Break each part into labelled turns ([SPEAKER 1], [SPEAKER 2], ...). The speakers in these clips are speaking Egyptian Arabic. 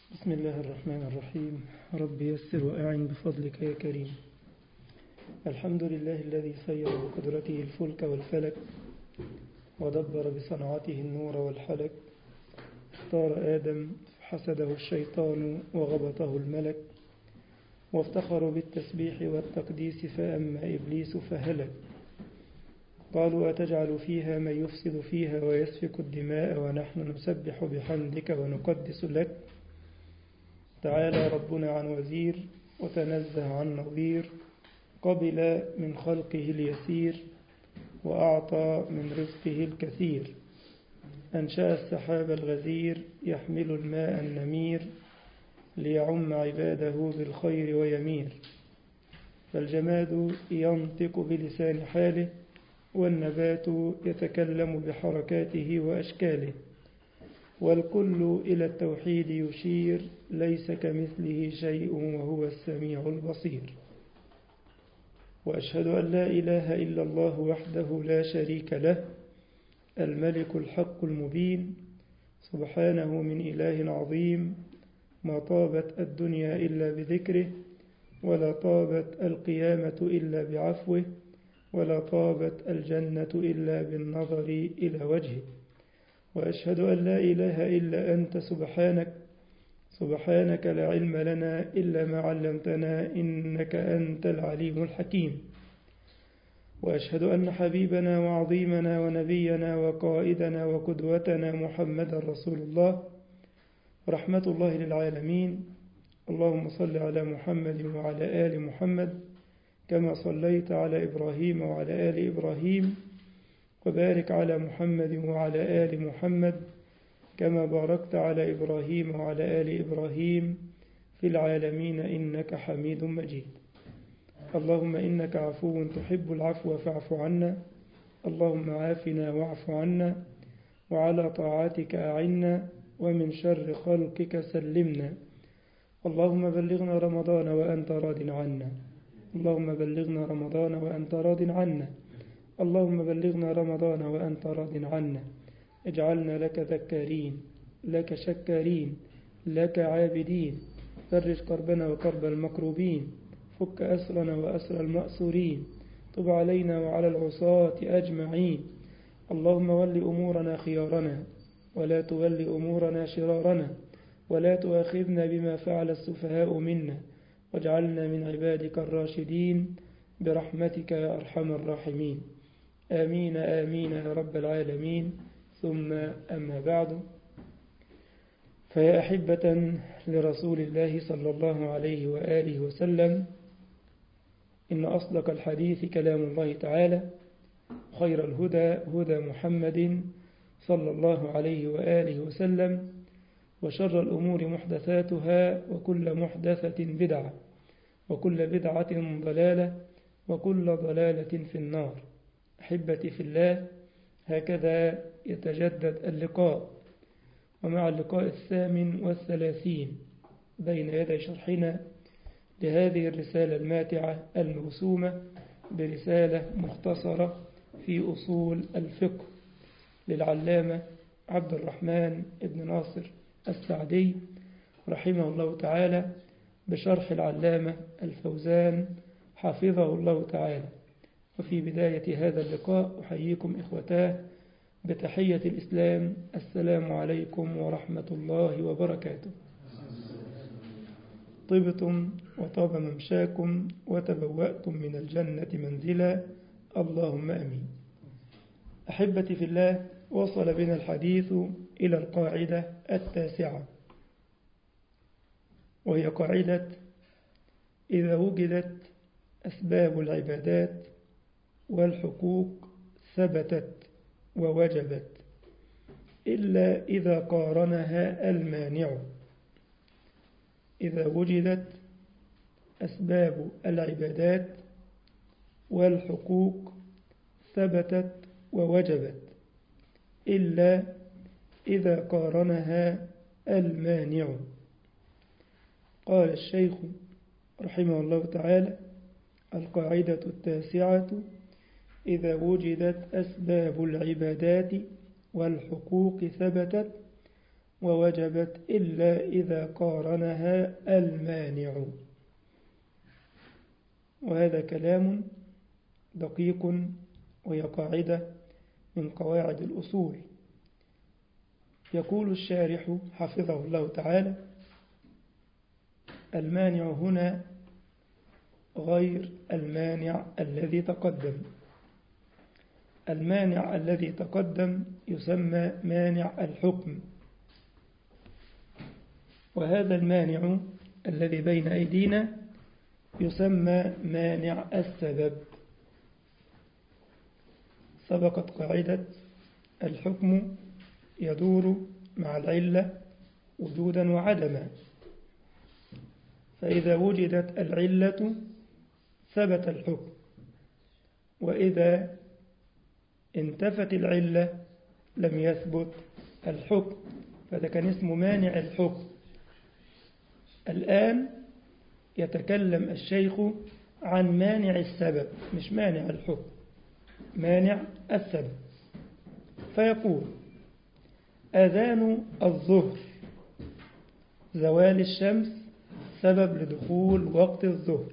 [SPEAKER 1] بسم الله الرحمن الرحيم رب يسر وأعن بفضلك يا كريم الحمد لله الذي سير بقدرته الفلك والفلك ودبر بصنعته النور والحلك اختار آدم فحسده الشيطان وغبطه الملك وافتخروا بالتسبيح والتقديس فأما إبليس فهلك قالوا أتجعل فيها من يفسد فيها ويسفك الدماء ونحن نسبح بحمدك ونقدس لك تعالى ربنا عن وزير وتنزه عن نظير قبل من خلقه اليسير وأعطى من رزقه الكثير أنشأ السحاب الغزير يحمل الماء النمير ليعم عباده بالخير ويمير فالجماد ينطق بلسان حاله والنبات يتكلم بحركاته وأشكاله والكل إلى التوحيد يشير ليس كمثله شيء وهو السميع البصير وأشهد أن لا إله إلا الله وحده لا شريك له الملك الحق المبين سبحانه من إله عظيم ما طابت الدنيا إلا بذكره ولا طابت القيامة إلا بعفوه ولا طابت الجنة إلا بالنظر إلى وجهه وأشهد أن لا إله إلا أنت سبحانك سبحانك لا علم لنا إلا ما علمتنا إنك أنت العليم الحكيم وأشهد أن حبيبنا وعظيمنا ونبينا وقائدنا وقدوتنا محمد رسول الله رحمة الله للعالمين اللهم صل على محمد وعلى آل محمد كما صليت على إبراهيم وعلى آل إبراهيم وبارك على محمد وعلى آل محمد كما باركت على إبراهيم وعلى آل إبراهيم في العالمين إنك حميد مجيد اللهم إنك عفو تحب العفو فاعف عنا اللهم عافنا واعف عنا وعلى طاعتك أعنا ومن شر خلقك سلمنا اللهم بلغنا رمضان وأنت راض عنا اللهم بلغنا رمضان وأنت راض عنا اللهم بلغنا رمضان وأنت راض عنا اجعلنا لك ذكارين لك شكارين لك عابدين فرج كربنا وكرب المكروبين فك أسرنا وأسر المأسورين طب علينا وعلى العصاة أجمعين اللهم ول أمورنا خيارنا ولا تول أمورنا شرارنا ولا تؤاخذنا بما فعل السفهاء منا واجعلنا من عبادك الراشدين برحمتك يا أرحم الراحمين آمين آمين يا رب العالمين ثم أما بعد فيا أحبة لرسول الله صلى الله عليه وآله وسلم إن أصدق الحديث كلام الله تعالى خير الهدى هدى محمد صلى الله عليه وآله وسلم وشر الأمور محدثاتها وكل محدثة بدعة وكل بدعة ضلالة وكل ضلالة في النار أحبتي في الله هكذا يتجدد اللقاء ومع اللقاء الثامن والثلاثين بين يدي شرحنا لهذه الرسالة الماتعة الموسومة برسالة مختصرة في أصول الفقه للعلامة عبد الرحمن بن ناصر السعدي رحمه الله تعالى بشرح العلامة الفوزان حفظه الله تعالى وفي بداية هذا اللقاء أحييكم إخوتاه بتحية الإسلام السلام عليكم ورحمة الله وبركاته طبتم وطاب ممشاكم وتبوأتم من الجنة منزلا اللهم أمين أحبتي في الله وصل بنا الحديث إلى القاعدة التاسعة وهي قاعدة إذا وجدت أسباب العبادات والحقوق ثبتت ووجبت إلا إذا قارنها المانع إذا وجدت أسباب العبادات والحقوق ثبتت ووجبت إلا إذا قارنها المانع قال الشيخ رحمه الله تعالى القاعدة التاسعة إذا وجدت أسباب العبادات والحقوق ثبتت ووجبت إلا إذا قارنها المانع وهذا كلام دقيق وهي قاعدة من قواعد الأصول يقول الشارح حفظه الله تعالى المانع هنا غير المانع الذي تقدم المانع الذي تقدم يسمى مانع الحكم وهذا المانع الذي بين أيدينا يسمى مانع السبب سبقت قاعدة الحكم يدور مع العلة وجودا وعدما فإذا وجدت العلة ثبت الحكم وإذا انتفت العلة لم يثبت الحكم فهذا كان اسمه مانع الحكم الآن يتكلم الشيخ عن مانع السبب مش مانع الحكم مانع السبب فيقول أذان الظهر زوال الشمس سبب لدخول وقت الظهر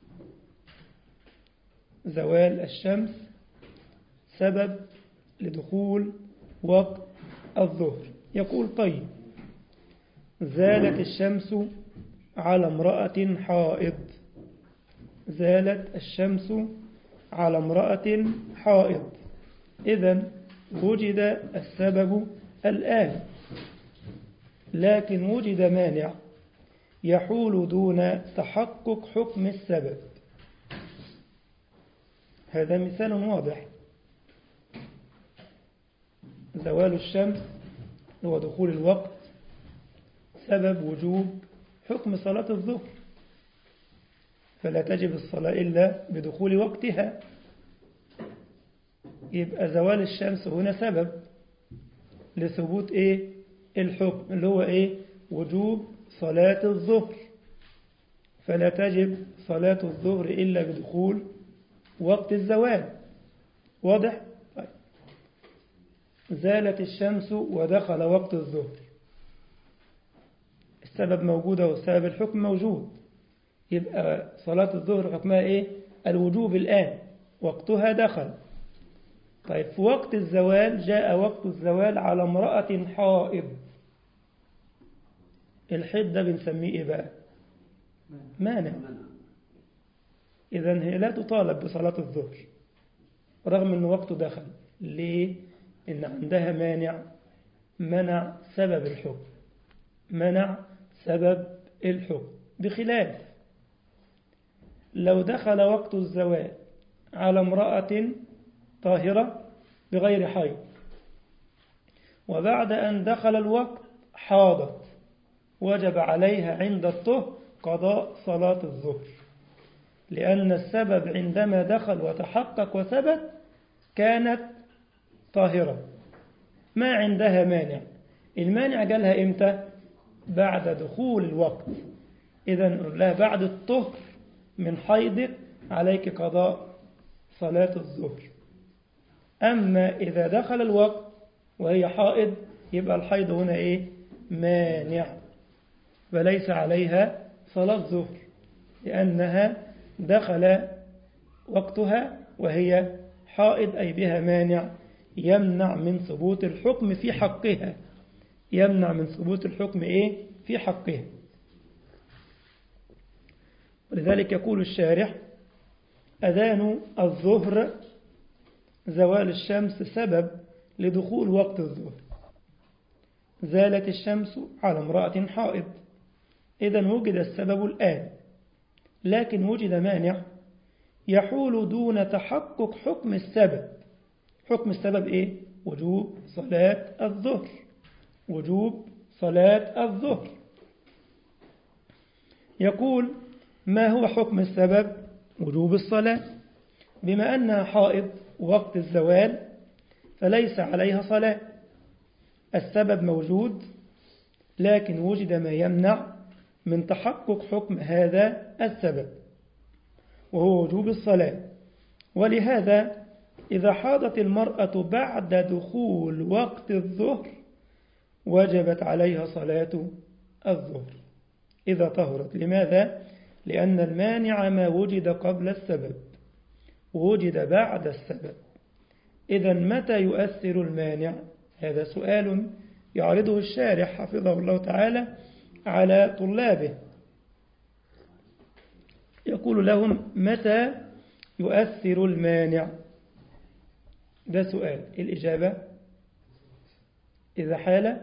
[SPEAKER 1] زوال الشمس سبب لدخول وقت الظهر يقول طيب زالت الشمس على امرأة حائض زالت الشمس على امرأة حائض إذا وجد السبب الآن لكن وجد مانع يحول دون تحقق حكم السبب هذا مثال واضح زوال الشمس هو دخول الوقت سبب وجوب حكم صلاة الظهر فلا تجب الصلاة إلا بدخول وقتها يبقى زوال الشمس هنا سبب لثبوت إيه الحكم اللي هو إيه وجوب صلاة الظهر فلا تجب صلاة الظهر إلا بدخول وقت الزوال واضح طيب. زالت الشمس ودخل وقت الظهر السبب موجود والسبب الحكم موجود يبقى صلاة الظهر حكمها إيه الوجوب الآن وقتها دخل طيب في وقت الزوال جاء وقت الزوال على امرأة حائض الحيض ده بنسميه إيه بقى مانع إذا هي لا تطالب بصلاة الظهر رغم أن وقته دخل ليه؟ إن عندها مانع منع سبب الحكم منع سبب الحكم بخلاف لو دخل وقت الزواج على امرأة طاهرة بغير حيض وبعد أن دخل الوقت حاضت وجب عليها عند الطهر قضاء صلاة الظهر لأن السبب عندما دخل وتحقق وثبت كانت طاهرة ما عندها مانع المانع جالها إمتى بعد دخول الوقت إذا نقول لها بعد الطهر من حيضك عليك قضاء صلاة الظهر أما إذا دخل الوقت وهي حائض يبقى الحيض هنا إيه مانع وليس عليها صلاة ظهر لأنها دخل وقتها وهي حائض أي بها مانع يمنع من ثبوت الحكم في حقها يمنع من ثبوت الحكم إيه في حقها ولذلك يقول الشارح أذان الظهر زوال الشمس سبب لدخول وقت الظهر زالت الشمس على امرأة حائض إذا وجد السبب الآن لكن وجد مانع يحول دون تحقق حكم السبب حكم السبب إيه؟ وجوب صلاة الظهر وجوب صلاة الظهر يقول ما هو حكم السبب وجوب الصلاة بما أنها حائض وقت الزوال فليس عليها صلاة السبب موجود لكن وجد ما يمنع من تحقق حكم هذا السبب وهو وجوب الصلاة ولهذا إذا حاضت المرأة بعد دخول وقت الظهر وجبت عليها صلاة الظهر إذا طهرت لماذا؟ لأن المانع ما وجد قبل السبب وجد بعد السبب إذا متى يؤثر المانع؟ هذا سؤال يعرضه الشارح حفظه الله تعالى على طلابه يقول لهم متى يؤثر المانع ده سؤال الإجابة إذا حال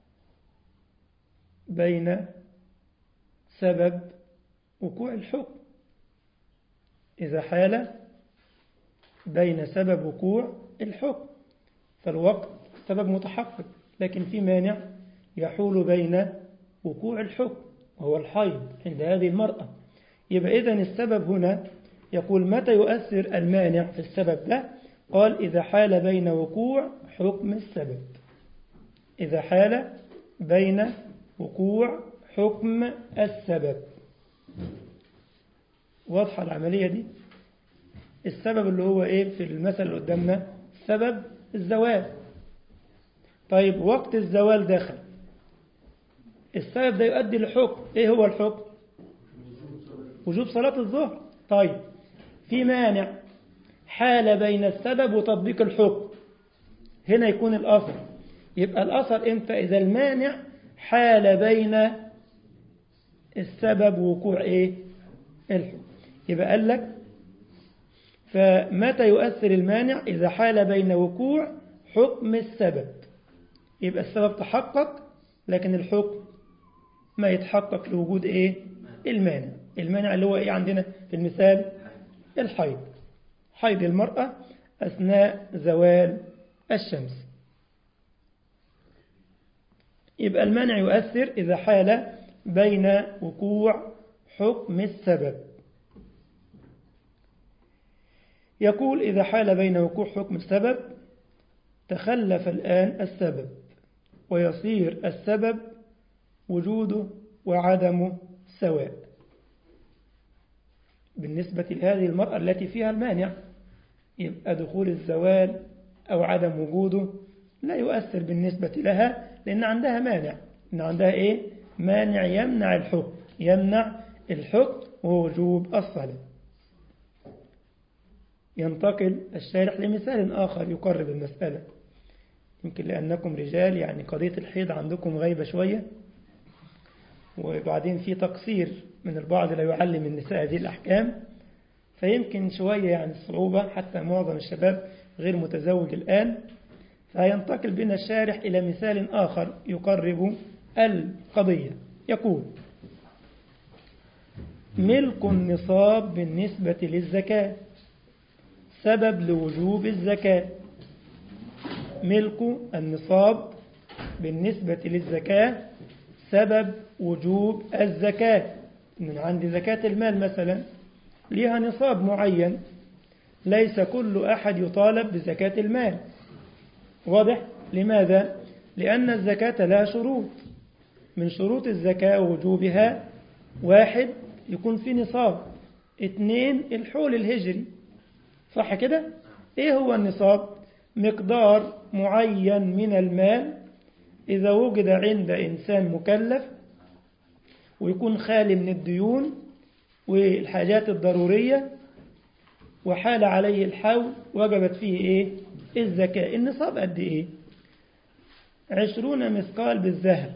[SPEAKER 1] بين سبب وقوع الحكم إذا حال بين سبب وقوع الحكم فالوقت سبب متحقق لكن في مانع يحول بين وقوع الحكم وهو الحيض عند هذه المرأة يبقى إذن السبب هنا يقول متى يؤثر المانع في السبب ده قال إذا حال بين وقوع حكم السبب إذا حال بين وقوع حكم السبب واضحة العملية دي السبب اللي هو إيه في المثل اللي قدامنا سبب الزوال طيب وقت الزوال دخل السبب ده يؤدي لحكم إيه هو الحكم وجوب صلاة الظهر طيب في مانع حال بين السبب وتطبيق الحكم هنا يكون الأثر يبقى الأثر إمتى إذا المانع حال بين السبب ووقوع إيه الحكم يبقى قال لك فمتى يؤثر المانع إذا حال بين وقوع حكم السبب يبقى السبب تحقق لكن الحكم ما يتحقق لوجود إيه المانع المانع اللي هو إيه عندنا في المثال الحيض حيض المرأة أثناء زوال الشمس يبقى المانع يؤثر إذا حال بين وقوع حكم السبب يقول إذا حال بين وقوع حكم السبب تخلف الآن السبب ويصير السبب وجوده وعدمه سواء بالنسبة لهذه المرأة التي فيها المانع يبقى دخول الزوال أو عدم وجوده لا يؤثر بالنسبة لها لأن عندها مانع إن عندها إيه؟ مانع يمنع الحكم يمنع الحكم ووجوب الصلاة ينتقل الشارح لمثال آخر يقرب المسألة يمكن لأنكم رجال يعني قضية الحيض عندكم غيبة شوية وبعدين في تقصير من البعض لا يعلم النساء هذه الأحكام فيمكن شوية يعني الصعوبة حتى معظم الشباب غير متزوج الآن فينتقل بنا الشارح إلى مثال آخر يقرب القضية يقول ملك النصاب بالنسبة للزكاة سبب لوجوب الزكاة ملك النصاب بالنسبة للزكاة سبب وجوب الزكاة من عند زكاة المال مثلا لها نصاب معين ليس كل أحد يطالب بزكاة المال واضح لماذا لأن الزكاة لا شروط من شروط الزكاة ووجوبها واحد يكون في نصاب اثنين الحول الهجري صح كده ايه هو النصاب مقدار معين من المال إذا وجد عند إنسان مكلف ويكون خالي من الديون والحاجات الضرورية وحال عليه الحول وجبت فيه إيه الزكاة النصاب قد إيه عشرون مثقال بالذهب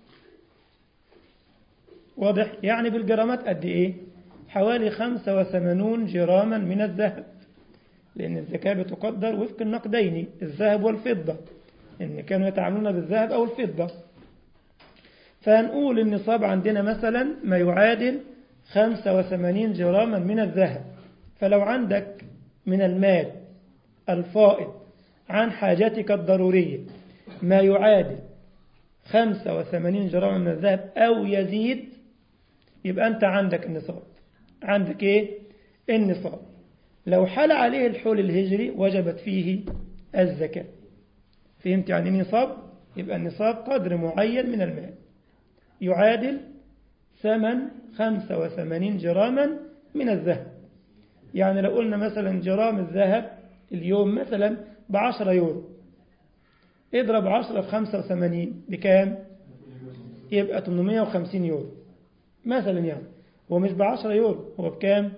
[SPEAKER 1] واضح يعني بالجرامات قد إيه حوالي خمسة وثمانون جراما من الذهب لأن الزكاة بتقدر وفق النقدين الذهب والفضة إن كانوا يتعاملون بالذهب أو الفضة فهنقول النصاب عندنا مثلا ما يعادل 85 جراما من الذهب فلو عندك من المال الفائض عن حاجتك الضرورية ما يعادل 85 جراما من الذهب أو يزيد يبقى أنت عندك النصاب عندك إيه؟ النصاب لو حل عليه الحول الهجري وجبت فيه الزكاة فهمت يعني نصاب يبقى النصاب قدر معين من المال يعادل ثمن 85 جراما من الذهب يعني لو قلنا مثلا جرام الذهب اليوم مثلا بعشرة يورو اضرب 10 في 85 بكام يبقى 850 يورو مثلا يعني هو مش ب 10 يورو هو بكام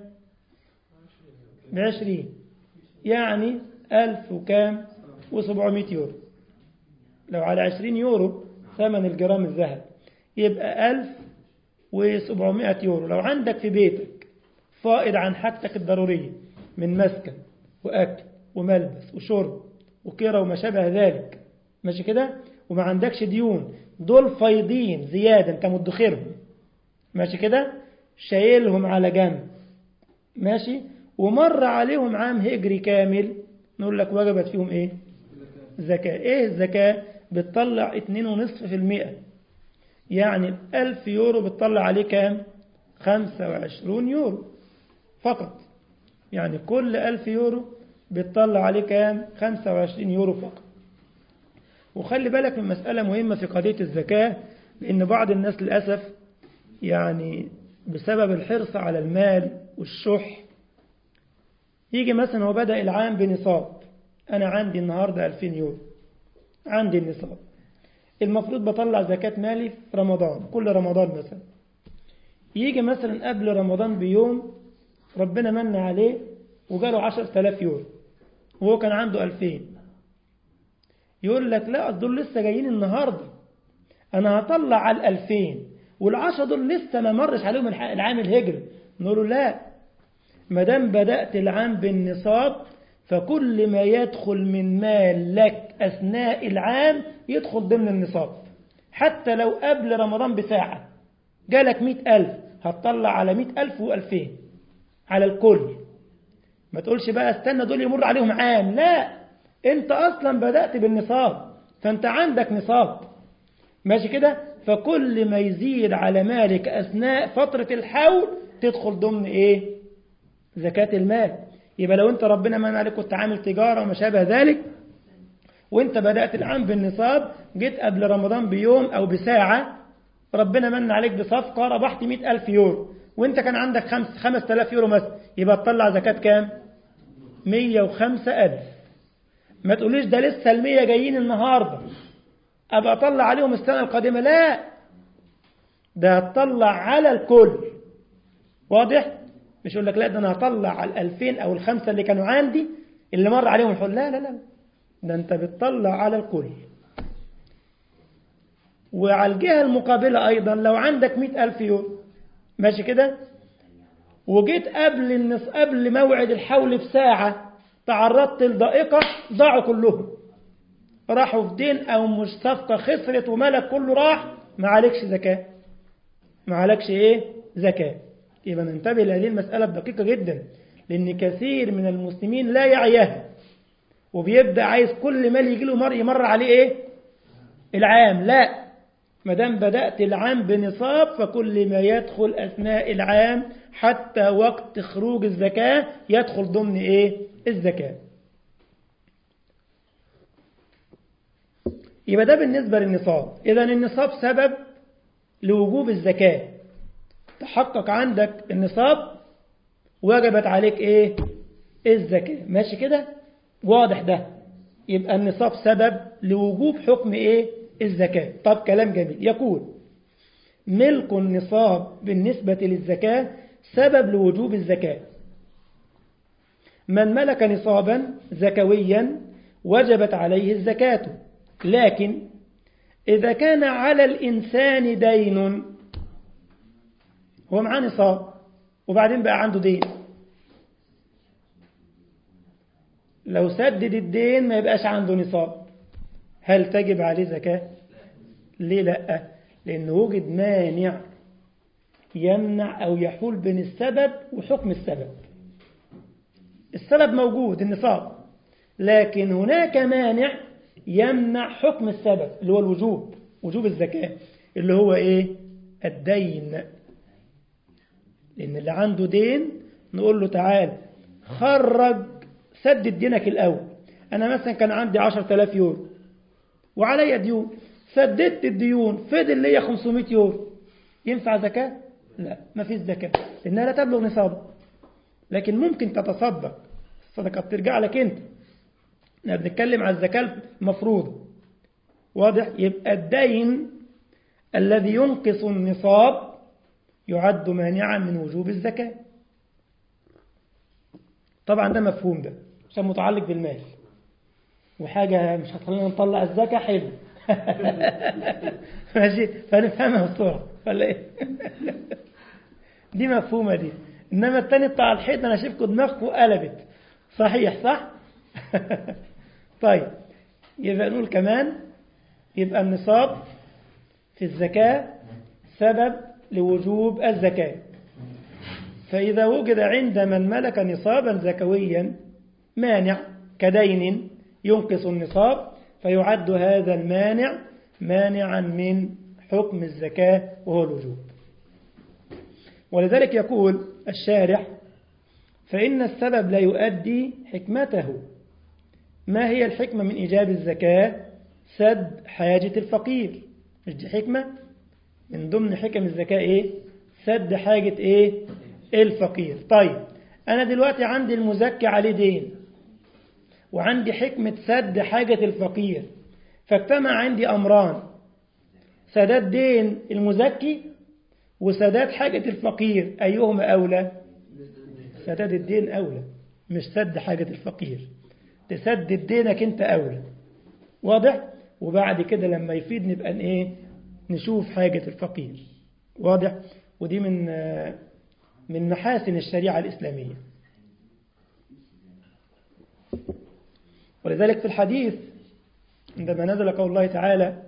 [SPEAKER 1] ب 20 يعني 1000 وكام و700 يورو لو على 20 يورو ثمن الجرام الذهب يبقى 1700 يورو لو عندك في بيتك فائض عن حاجتك الضرورية من مسكن وأكل وملبس وشرب وكيرة وما شابه ذلك ماشي كده وما عندكش ديون دول فايضين زيادة انت مدخرهم ماشي كده شايلهم على جنب ماشي ومر عليهم عام هجري كامل نقول لك وجبت فيهم ايه زكاة ايه الزكاة بتطلع 2.5% يعني 1000 يورو بتطلع عليه كام 25 يورو فقط يعني كل 1000 يورو بتطلع عليه كام 25 يورو فقط وخلي بالك من مسألة مهمة في قضية الزكاة لأن بعض الناس للأسف يعني بسبب الحرص على المال والشح يجي مثلا هو بدأ العام بنصاب أنا عندي النهاردة 2000 يورو عندي النصاب المفروض بطلع زكاة مالي في رمضان كل رمضان مثلا يجي مثلا قبل رمضان بيوم ربنا من عليه وجاله 10000 يورو وهو كان عنده 2000 يقول لك لا دول لسه جايين النهاردة أنا هطلع على الألفين والعشرة دول لسه ما مرش عليهم العام الهجري نقول له لا ما دام بدأت العام بالنصاب فكل ما يدخل من مال لك أثناء العام يدخل ضمن النصاب حتى لو قبل رمضان بساعة جالك مئة ألف هتطلع على مئة ألف وألفين على الكل ما تقولش بقى استنى دول يمر عليهم عام لا انت اصلا بدأت بالنصاب فانت عندك نصاب ماشي كده فكل ما يزيد على مالك اثناء فترة الحول تدخل ضمن ايه زكاة المال يبقى لو انت ربنا من عليك كنت عامل تجارة وما شابه ذلك وانت بدأت العام بالنصاب جيت قبل رمضان بيوم او بساعة ربنا من عليك بصفقة ربحت مئة ألف يورو وانت كان عندك خمس خمس تلاف يورو مثلا يبقى تطلع زكاة كام مية وخمسة ألف ما تقوليش ده لسه المية جايين النهاردة أبقى أطلع عليهم السنة القادمة لا ده هتطلع على الكل واضح مش يقول لك لا ده أنا هطلع على الألفين أو الخمسة اللي كانوا عندي اللي مر عليهم الحول لا لا لا ده أنت بتطلع على الكل وعلى الجهة المقابلة أيضا لو عندك مئة ألف يورو ماشي كده وجيت قبل النص قبل موعد الحول بساعة تعرضت لضائقة ضاعوا كلهم راحوا في دين أو مش صفقة خسرت ومالك كله راح ما عليكش زكاة ما عليكش إيه زكاة يبقى ننتبه لهذه المسألة بدقيقة جدا لأن كثير من المسلمين لا يعيها وبيبدأ عايز كل مال يجي له مر يمر عليه إيه العام لا ما دام بدأت العام بنصاب فكل ما يدخل أثناء العام حتى وقت خروج الزكاة يدخل ضمن إيه الزكاة يبقى ده بالنسبة للنصاب إذا النصاب سبب لوجوب الزكاة تحقق عندك النصاب وجبت عليك إيه الزكاة ماشي كده واضح ده يبقى النصاب سبب لوجوب حكم إيه الزكاة طب كلام جميل يقول ملك النصاب بالنسبة للزكاة سبب لوجوب الزكاة من ملك نصابا زكويا وجبت عليه الزكاة لكن إذا كان على الإنسان دين هو معاه نصاب وبعدين بقى عنده دين لو سدد الدين ما يبقاش عنده نصاب هل تجب عليه زكاة ليه لا لأن وجد مانع يمنع أو يحول بين السبب وحكم السبب السبب موجود النصاب لكن هناك مانع يمنع حكم السبب اللي هو الوجوب وجوب الزكاة اللي هو إيه الدين لأن اللي عنده دين نقول له تعال خرج سدد دينك الأول أنا مثلا كان عندي عشر تلاف يورو وعلي ديون سددت الديون فضل لي 500 يورو ينفع زكاة؟ لا ما فيش زكاة لأنها لا تبلغ نصابه لكن ممكن تتصدق الصدقة بترجع لك أنت احنا بنتكلم على الزكاة المفروضة واضح يبقى الدين الذي ينقص النصاب يعد مانعا من وجوب الزكاة طبعا ده مفهوم ده عشان متعلق بالمال وحاجة مش هتخلينا نطلع الزكاة حلو ماشي فنفهمها بسرعة ولا ايه دي مفهومة دي انما التاني بتاع الحيط انا شايفكم دماغكم قلبت صحيح صح طيب يبقى نقول كمان يبقى النصاب في الزكاة سبب لوجوب الزكاة فإذا وجد عند من ملك نصابا زكويا مانع كدين ينقص النصاب فيعد هذا المانع مانعا من حكم الزكاة وهو الوجوب ولذلك يقول الشارح فإن السبب لا يؤدي حكمته ما هي الحكمة من إيجاب الزكاة سد حاجة الفقير مش دي حكمة من ضمن حكم الزكاة إيه سد حاجة إيه الفقير طيب أنا دلوقتي عندي المزكي عليه دين وعندي حكمة سد حاجة الفقير فاجتمع عندي أمران سداد دين المزكي وسداد حاجة الفقير أيهما أولى سداد الدين أولى مش سد حاجة الفقير تسدد دينك أنت أولى واضح وبعد كده لما يفيد نبقى إيه نشوف حاجة الفقير واضح ودي من من محاسن الشريعة الإسلامية ولذلك في الحديث عندما نزل قول الله تعالى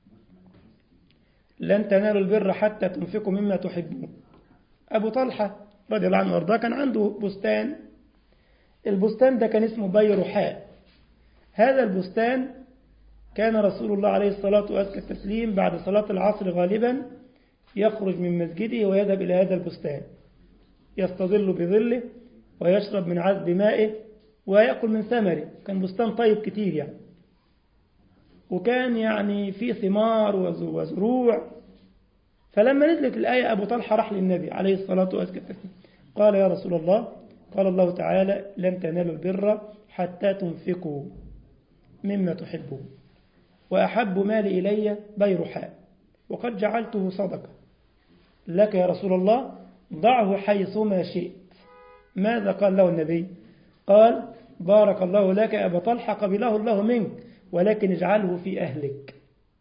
[SPEAKER 1] لن تنالوا البر حتى تنفقوا مما تحبون أبو طلحة رضي الله عنه وارضاه كان عنده بستان البستان ده كان اسمه بيرحاء هذا البستان كان رسول الله عليه الصلاة والتسليم بعد صلاة العصر غالبا يخرج من مسجده ويذهب إلى هذا البستان يستظل بظله ويشرب من عذب مائه ويأكل من ثمره كان بستان طيب كتير يعني وكان يعني فيه ثمار وزروع فلما نزلت الآية أبو طلحة راح للنبي عليه الصلاة والسلام قال يا رسول الله قال الله تعالى لن تنالوا البر حتى تنفقوا مما تحبون وأحب مالي إلي بيرحاء وقد جعلته صدقة لك يا رسول الله ضعه حيثما شئت ماذا قال له النبي قال بارك الله لك أبا طلحة قبله الله منك ولكن اجعله في أهلك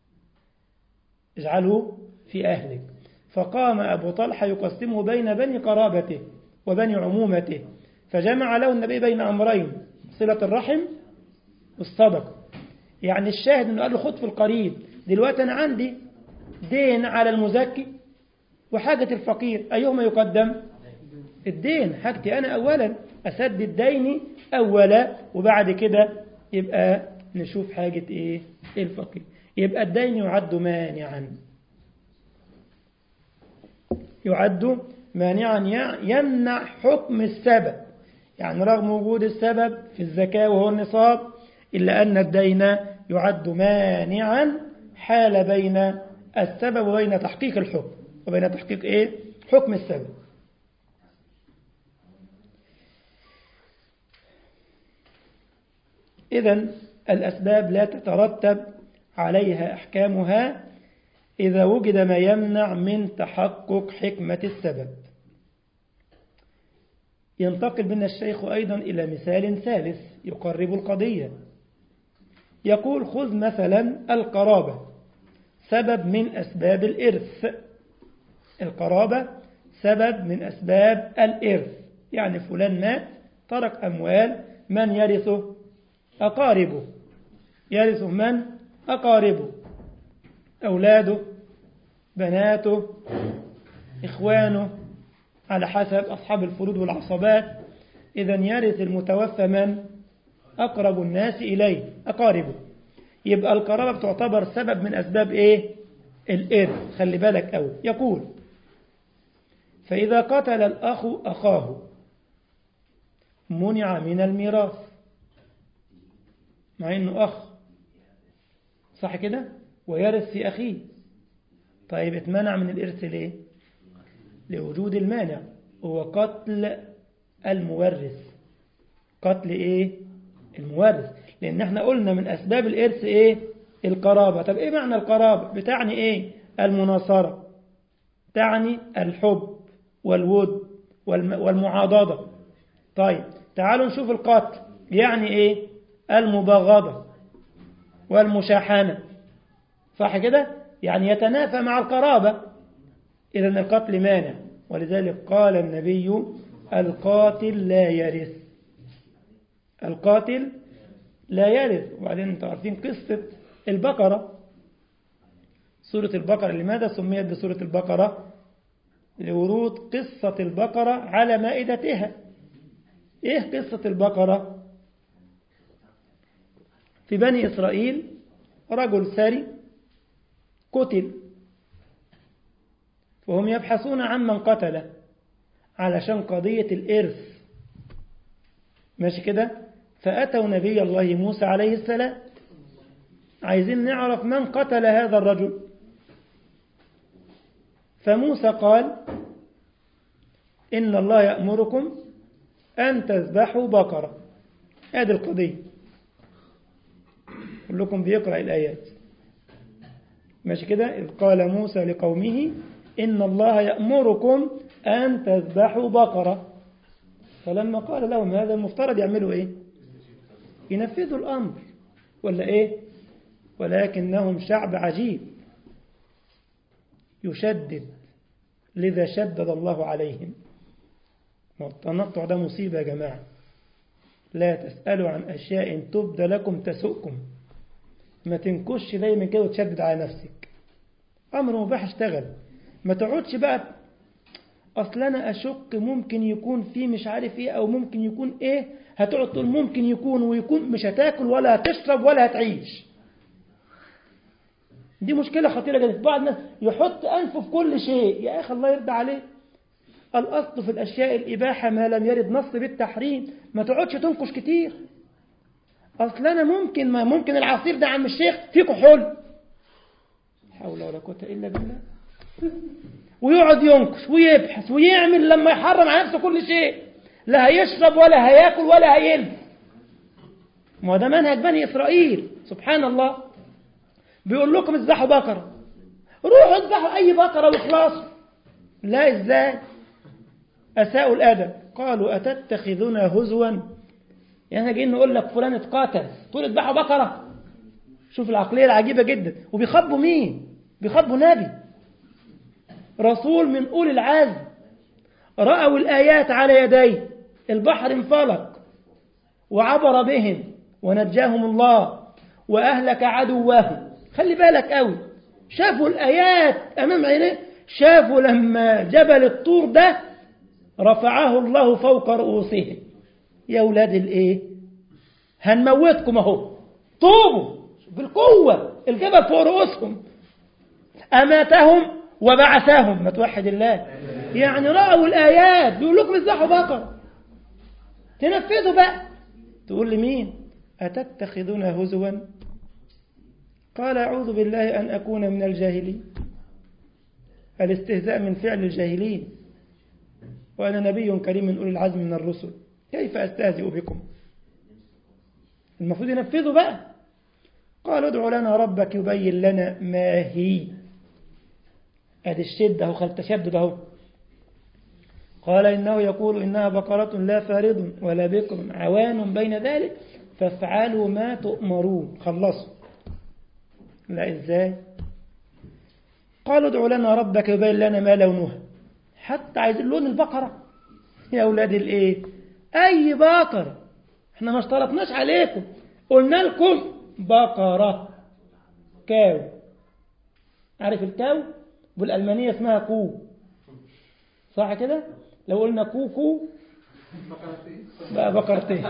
[SPEAKER 1] اجعله في أهلك فقام أبو طلحة يقسمه بين بني قرابته وبني عمومته فجمع له النبي بين أمرين صلة الرحم والصدقة يعني الشاهد أنه قال له خد في القريب دلوقتي أنا عندي دين على المزكي وحاجة الفقير أيهما يقدم الدين حاجتي أنا أولا أسدد ديني أولا وبعد كده يبقى نشوف حاجة إيه الفقير يبقى الدين يعد مانعا يعد مانعا يمنع حكم السبب يعني رغم وجود السبب في الزكاة وهو النصاب إلا أن الدين يعد مانعا حال بين السبب وبين تحقيق الحكم وبين تحقيق إيه؟ حكم السبب إذا الأسباب لا تترتب عليها أحكامها إذا وجد ما يمنع من تحقق حكمة السبب ينتقل بنا الشيخ أيضا إلى مثال ثالث يقرب القضية يقول خذ مثلا القرابة سبب من أسباب الإرث القرابة سبب من أسباب الإرث يعني فلان مات ترك أموال من يرثه أقاربه يرثه من أقاربه أولاده بناته إخوانه على حسب أصحاب الفروض والعصبات إذا يرث المتوفى من أقرب الناس إليه أقاربه يبقى القرابة تعتبر سبب من أسباب إيه الإرث خلي بالك أول يقول فإذا قتل الأخ أخاه منع من الميراث مع أنه أخ صح كده ويرث في أخيه طيب اتمنع من الإرث ليه لوجود المانع هو قتل المورث قتل إيه المورث لأن احنا قلنا من أسباب الإرث إيه القرابة طب إيه معنى القرابة بتعني إيه المناصرة تعني الحب والود والمعاضدة طيب تعالوا نشوف القتل يعني إيه المباغضة والمشاحنة صح كده يعني يتنافى مع القرابة إذا القتل مانع ولذلك قال النبي القاتل لا يرث القاتل لا يرث وبعدين انتم عارفين قصة البقرة سورة البقرة لماذا سميت بسورة البقرة لورود قصة البقرة على مائدتها ايه قصة البقرة في بني إسرائيل رجل سري قتل وهم يبحثون عن من قتله علشان قضية الإرث ماشي كده فأتوا نبي الله موسى عليه السلام عايزين نعرف من قتل هذا الرجل فموسى قال إن الله يأمركم أن تذبحوا بقرة هذه القضية كلكم بيقرأ الآيات ماشي كده إذ قال موسى لقومه إن الله يأمركم أن تذبحوا بقرة فلما قال لهم هذا المفترض يعملوا إيه ينفذوا الأمر ولا إيه ولكنهم شعب عجيب يشدد لذا شدد الله عليهم والتنطع ده مصيبة يا جماعة لا تسألوا عن أشياء تبدى لكم تسؤكم ما تنكش دايما كده وتشدد على نفسك أمر مباح اشتغل ما تقعدش بقى أصل أنا أشك ممكن يكون في مش عارف إيه أو ممكن يكون إيه هتقعد تقول ممكن يكون ويكون مش هتاكل ولا هتشرب ولا هتعيش دي مشكلة خطيرة جدا بعض الناس يحط أنفه في كل شيء يا أخي الله يرضى عليه الأصل في الأشياء الإباحة ما لم يرد نص بالتحريم ما تقعدش تنكش كتير أصل أنا ممكن ما ممكن العصير ده عم الشيخ فيه كحول حول ولا قوة إلا بالله ويقعد ينكش ويبحث ويعمل لما يحرم على نفسه كل شيء لا هيشرب ولا هياكل ولا هيلبس ما ده منهج بني إسرائيل سبحان الله بيقول لكم اذبحوا بقرة روحوا اذبحوا أي بقرة واخلصوا لا ازاي أساءوا الأدب قالوا أتتخذنا هزوا يعني احنا جايين نقول لك فلان اتقاتل تقول اذبحوا بقرة شوف العقلية العجيبة جدا وبيخبوا مين بيخبوا نبي رسول من أولي العزم رأوا الآيات على يديه البحر انفلق وعبر بهم ونجاهم الله وأهلك عدوه خلي بالك قوي شافوا الآيات أمام عينيه شافوا لما جبل الطور ده رفعه الله فوق رؤوسهم يا ولاد الايه هنموتكم اهو طوبوا بالقوة الجبل فوق رؤوسهم أماتهم وبعثهم ما توحد الله يعني رأوا الآيات بيقول لكم اذبحوا بقر تنفذوا بقى تقول لمين أتتخذون هزوا قال أعوذ بالله أن أكون من الجاهلين الاستهزاء من فعل الجاهلين وأنا نبي كريم من أولي العزم من الرسل كيف أستهزئ بكم المفروض ينفذوا بقى قالوا ادع لنا ربك يبين لنا ما هي ادي الشدة اهو خل تشدد اهو قال إنه يقول إنها بقرة لا فارض ولا بكر عوان بين ذلك فافعلوا ما تؤمرون خلصوا لا إزاي قالوا ادع لنا ربك يبين لنا ما لونها حتى عايزين لون البقرة يا أولاد الإيه أي بقرة احنا ما اشترطناش عليكم قلنا لكم بقرة كاو عارف الكاو بالألمانية اسمها كو صح كده لو قلنا كو كو بقى بقرتين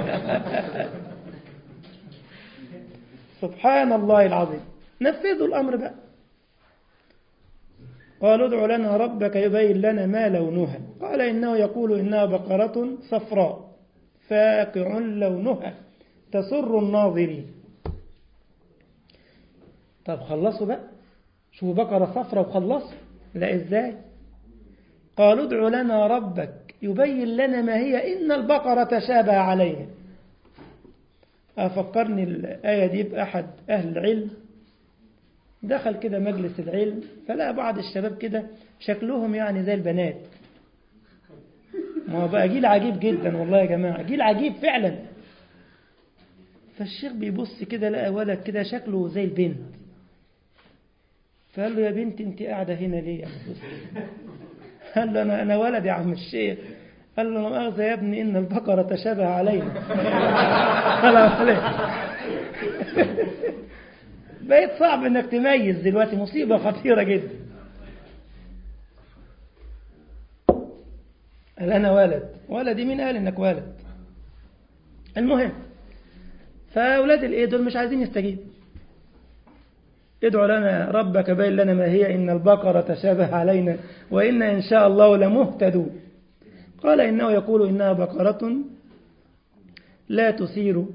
[SPEAKER 1] سبحان الله العظيم نفذوا الأمر بقى قالوا ادع لنا ربك يبين لنا ما لونها قال إنه يقول إنها بقرة صفراء فاقع لونها تسر الناظرين طب خلصوا بقى شوفوا بقرة صفراء وخلصوا لا إزاي قالوا ادع لنا ربك يبين لنا ما هي إن البقرة تشابه علينا أفكرني الآية دي بأحد أهل العلم دخل كده مجلس العلم فلقى بعض الشباب كده شكلهم يعني زي البنات ما هو بقى جيل عجيب جدا والله يا جماعة جيل عجيب فعلا فالشيخ بيبص كده لقى ولد كده شكله زي البنت فقال له يا بنت انت قاعدة هنا ليه يا قال له أنا, أنا ولد يا عم الشيخ قال له لا مؤاخذة يا ابني إن البقرة تشابه علينا سلام عليكم بقيت صعب انك تميز دلوقتي مصيبة خطيرة جدا قال أنا ولد ولدي مين قال إنك ولد المهم فأولاد الإيه دول مش عايزين يستجيب ادعوا لنا ربك بين لنا ما هي إن البقرة تشابه علينا وإن إن شاء الله لمهتدون قال إنه يقول إنها بقرة لا تثير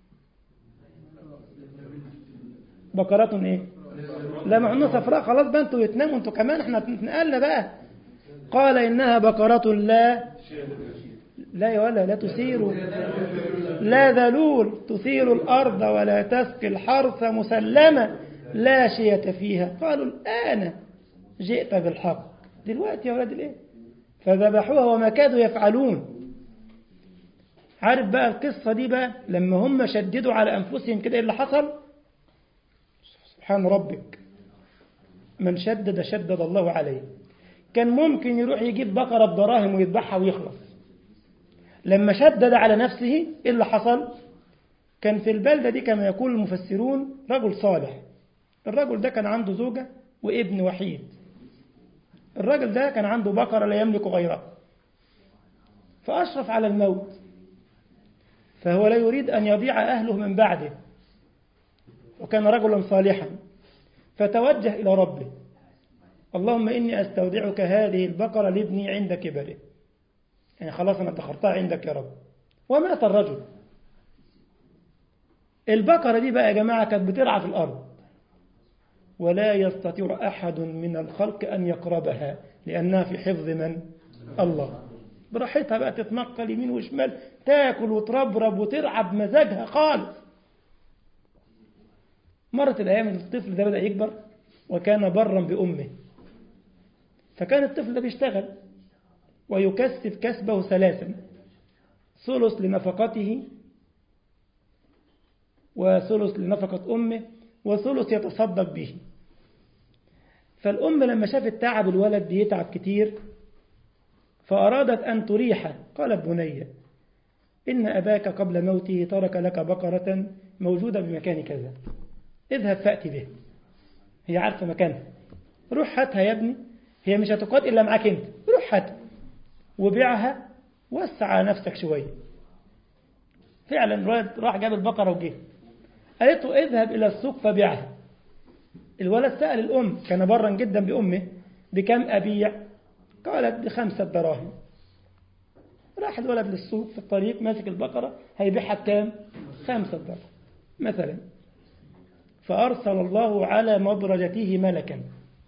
[SPEAKER 1] بقرة إيه لا معنا صفراء خلاص بقى انتوا يتناموا انتوا كمان احنا اتنقلنا بقى قال إنها بقرة لا لا يا ولا لا تثير لا ذلول تثير الأرض ولا تسقي الحرث مسلمة لا شية فيها قالوا الآن جئت بالحق دلوقتي يا ولاد الايه فذبحوها وما كادوا يفعلون عارف بقى القصة دي بقى لما هم شددوا على أنفسهم كده إيه اللي حصل سبحان ربك من شدد شدد الله عليه كان ممكن يروح يجيب بقرة بدراهم ويذبحها ويخلص لما شدد على نفسه إيه اللي حصل كان في البلدة دي كما يقول المفسرون رجل صالح الرجل ده كان عنده زوجة وابن وحيد الرجل ده كان عنده بقرة لا يملك غيرها فأشرف على الموت فهو لا يريد أن يضيع أهله من بعده وكان رجلا صالحا فتوجه إلى ربه اللهم إني أستودعك هذه البقرة لابني عند كبره يعني خلاص أنا اتخرتها عندك يا رب ومات الرجل البقرة دي بقى يا جماعة كانت بترعى في الأرض ولا يستطيع أحد من الخلق أن يقربها لأنها في حفظ من؟ الله براحتها بقى تتنقل يمين وشمال تاكل وتربرب وترعى بمزاجها خالص مرت الأيام الطفل ده بدأ يكبر وكان برا بأمه فكان الطفل ده بيشتغل ويكسب كسبه ثلاثا ثلث لنفقته وثلث لنفقة أمه وثلث يتصدق به فالأم لما شافت تعب الولد بيتعب كتير فأرادت أن تريحه قالت بني إن أباك قبل موته ترك لك بقرة موجودة بمكان كذا اذهب فأتي به هي عارفة مكانها روح هاتها يا ابني هي مش هتقاد إلا معاك أنت روح هاتها وبيعها وسع على نفسك شوية فعلا الولد راح جاب البقرة وجه قالت له اذهب إلى السوق فبيعها الولد سأل الأم كان برا جدا بأمه بكم أبيع قالت بخمسة دراهم راح الولد للسوق في الطريق ماسك البقرة هيبيعها بكام خمسة دراهم مثلا فأرسل الله على مدرجته ملكا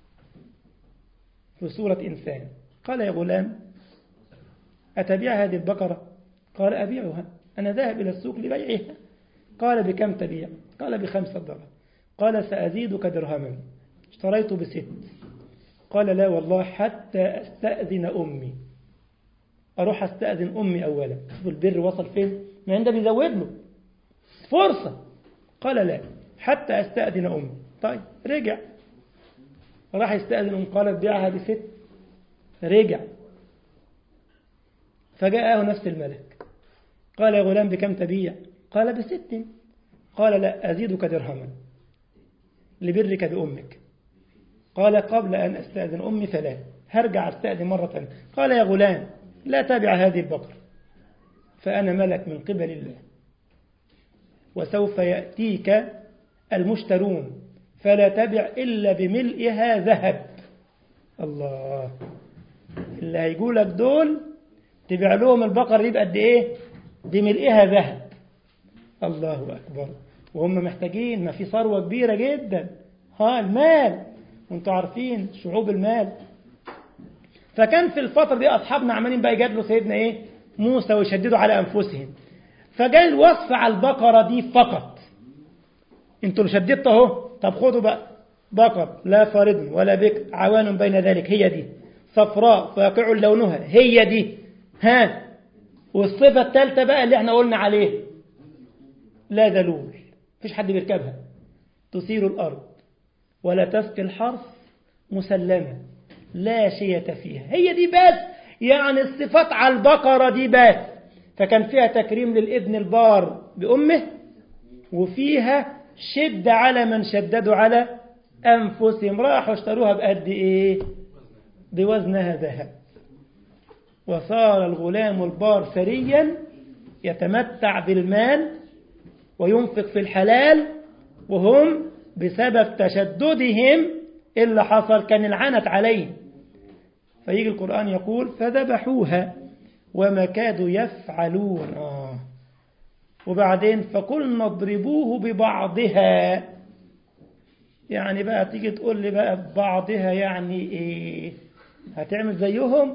[SPEAKER 1] في صورة إنسان قال يا غلام أتبيع هذه البقرة قال أبيعها أنا ذاهب إلى السوق لبيعها قال بكم تبيع قال بخمسة دراهم قال سأزيدك درهما اشتريت بست قال لا والله حتى أستأذن أمي أروح أستأذن أمي أولا شوف البر وصل فين ما عنده بيزود له فرصة قال لا حتى أستأذن أمي طيب رجع راح يستأذن أم قالت بيعها بست رجع فجاءه نفس الملك قال يا غلام بكم تبيع قال بست قال لا أزيدك درهما لبرك بأمك قال قبل أن أستأذن أمي ثلاث هرجع أستأذن مرة ثانية قال يا غلام لا تبع هذه البقر فأنا ملك من قبل الله وسوف يأتيك المشترون فلا تبع إلا بملئها ذهب الله اللي هيقولك دول تبيع لهم البقر دي بقد إيه بملئها ذهب الله أكبر وهم محتاجين ما في ثروة كبيرة جدا ها المال وانتوا عارفين شعوب المال فكان في الفترة دي أصحابنا عمالين بقى يجادلوا سيدنا إيه موسى ويشددوا على أنفسهم فجاء الوصف على البقرة دي فقط انتوا اللي شددتوا اهو طب خدوا بقى بقر لا فارض ولا بكر عوان بين ذلك هي دي صفراء فاقع لونها هي دي ها والصفة الثالثة بقى اللي احنا قلنا عليه لا ذلول مفيش حد بيركبها تثير الأرض ولا تسقي الحرث مسلمة لا شية فيها هي دي بس يعني الصفات على البقرة دي بس فكان فيها تكريم للابن البار بأمه وفيها شد على من شددوا على أنفسهم راحوا اشتروها بقد إيه بوزنها ذهب وصار الغلام البار ثريا يتمتع بالمال وينفق في الحلال وهم بسبب تشددهم اللي حصل كان العنت عليه فيجي القرآن يقول فذبحوها وما كادوا يفعلون آه. وبعدين فقلنا اضربوه ببعضها يعني بقى تيجي تقول لي بقى ببعضها يعني ايه هتعمل زيهم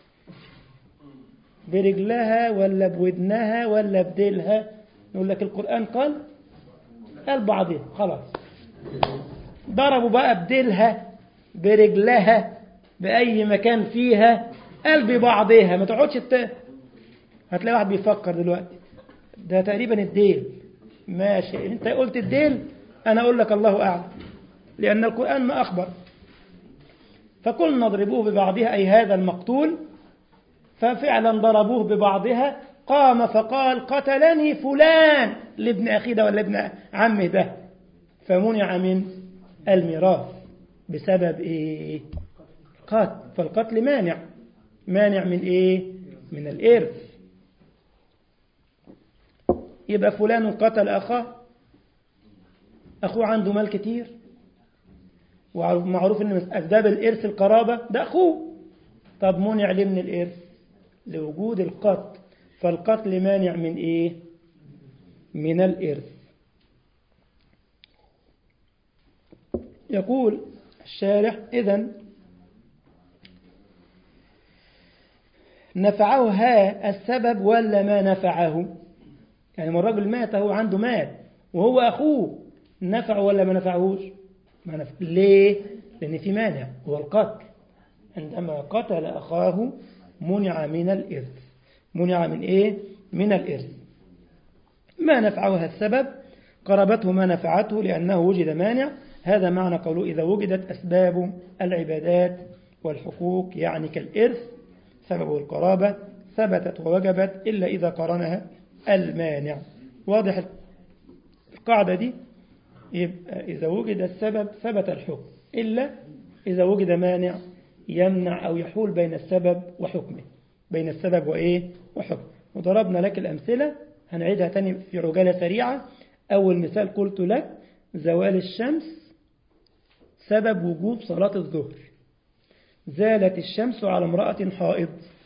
[SPEAKER 1] برجلها ولا بودنها ولا بديلها نقول لك القرآن قال قال بعضها خلاص ضربوا بقى بديلها برجلها بأي مكان فيها قال ببعضها ما تقعدش الت... هتلاقي واحد بيفكر دلوقتي ده تقريبا الديل ماشي انت قلت الديل انا اقول لك الله اعلم لان القران ما اخبر فقلنا اضربوه ببعضها اي هذا المقتول ففعلا ضربوه ببعضها قام فقال قتلني فلان لابن اخيه ده ولا ابن عمه ده فمنع من الميراث بسبب ايه قتل فالقتل مانع مانع من ايه من الارث يبقى فلان قتل أخاه أخوه عنده مال كتير ومعروف أن أسباب الإرث القرابة ده أخوه طب منع ليه من الإرث لوجود القتل فالقتل مانع من إيه من الإرث يقول الشارح إذا نفعه ها السبب ولا ما نفعه يعني ما الراجل مات هو عنده مال وهو أخوه نفعه ولا ما نفعهوش ما نفع. ليه لأن في مانع هو القتل عندما قتل أخاه منع من الإرث منع من إيه من الإرث ما نفعه السبب قربته ما نفعته لأنه وجد مانع هذا معنى قوله إذا وجدت أسباب العبادات والحقوق يعني كالإرث سبب القرابة ثبتت ووجبت إلا إذا قرنها المانع واضح القاعدة دي يبقى إذا وجد السبب ثبت الحكم إلا إذا وجد مانع يمنع أو يحول بين السبب وحكمه بين السبب وإيه وحكم وضربنا لك الأمثلة هنعيدها تاني في عجالة سريعة أول مثال قلت لك زوال الشمس سبب وجوب صلاة الظهر زالت الشمس على امرأة حائض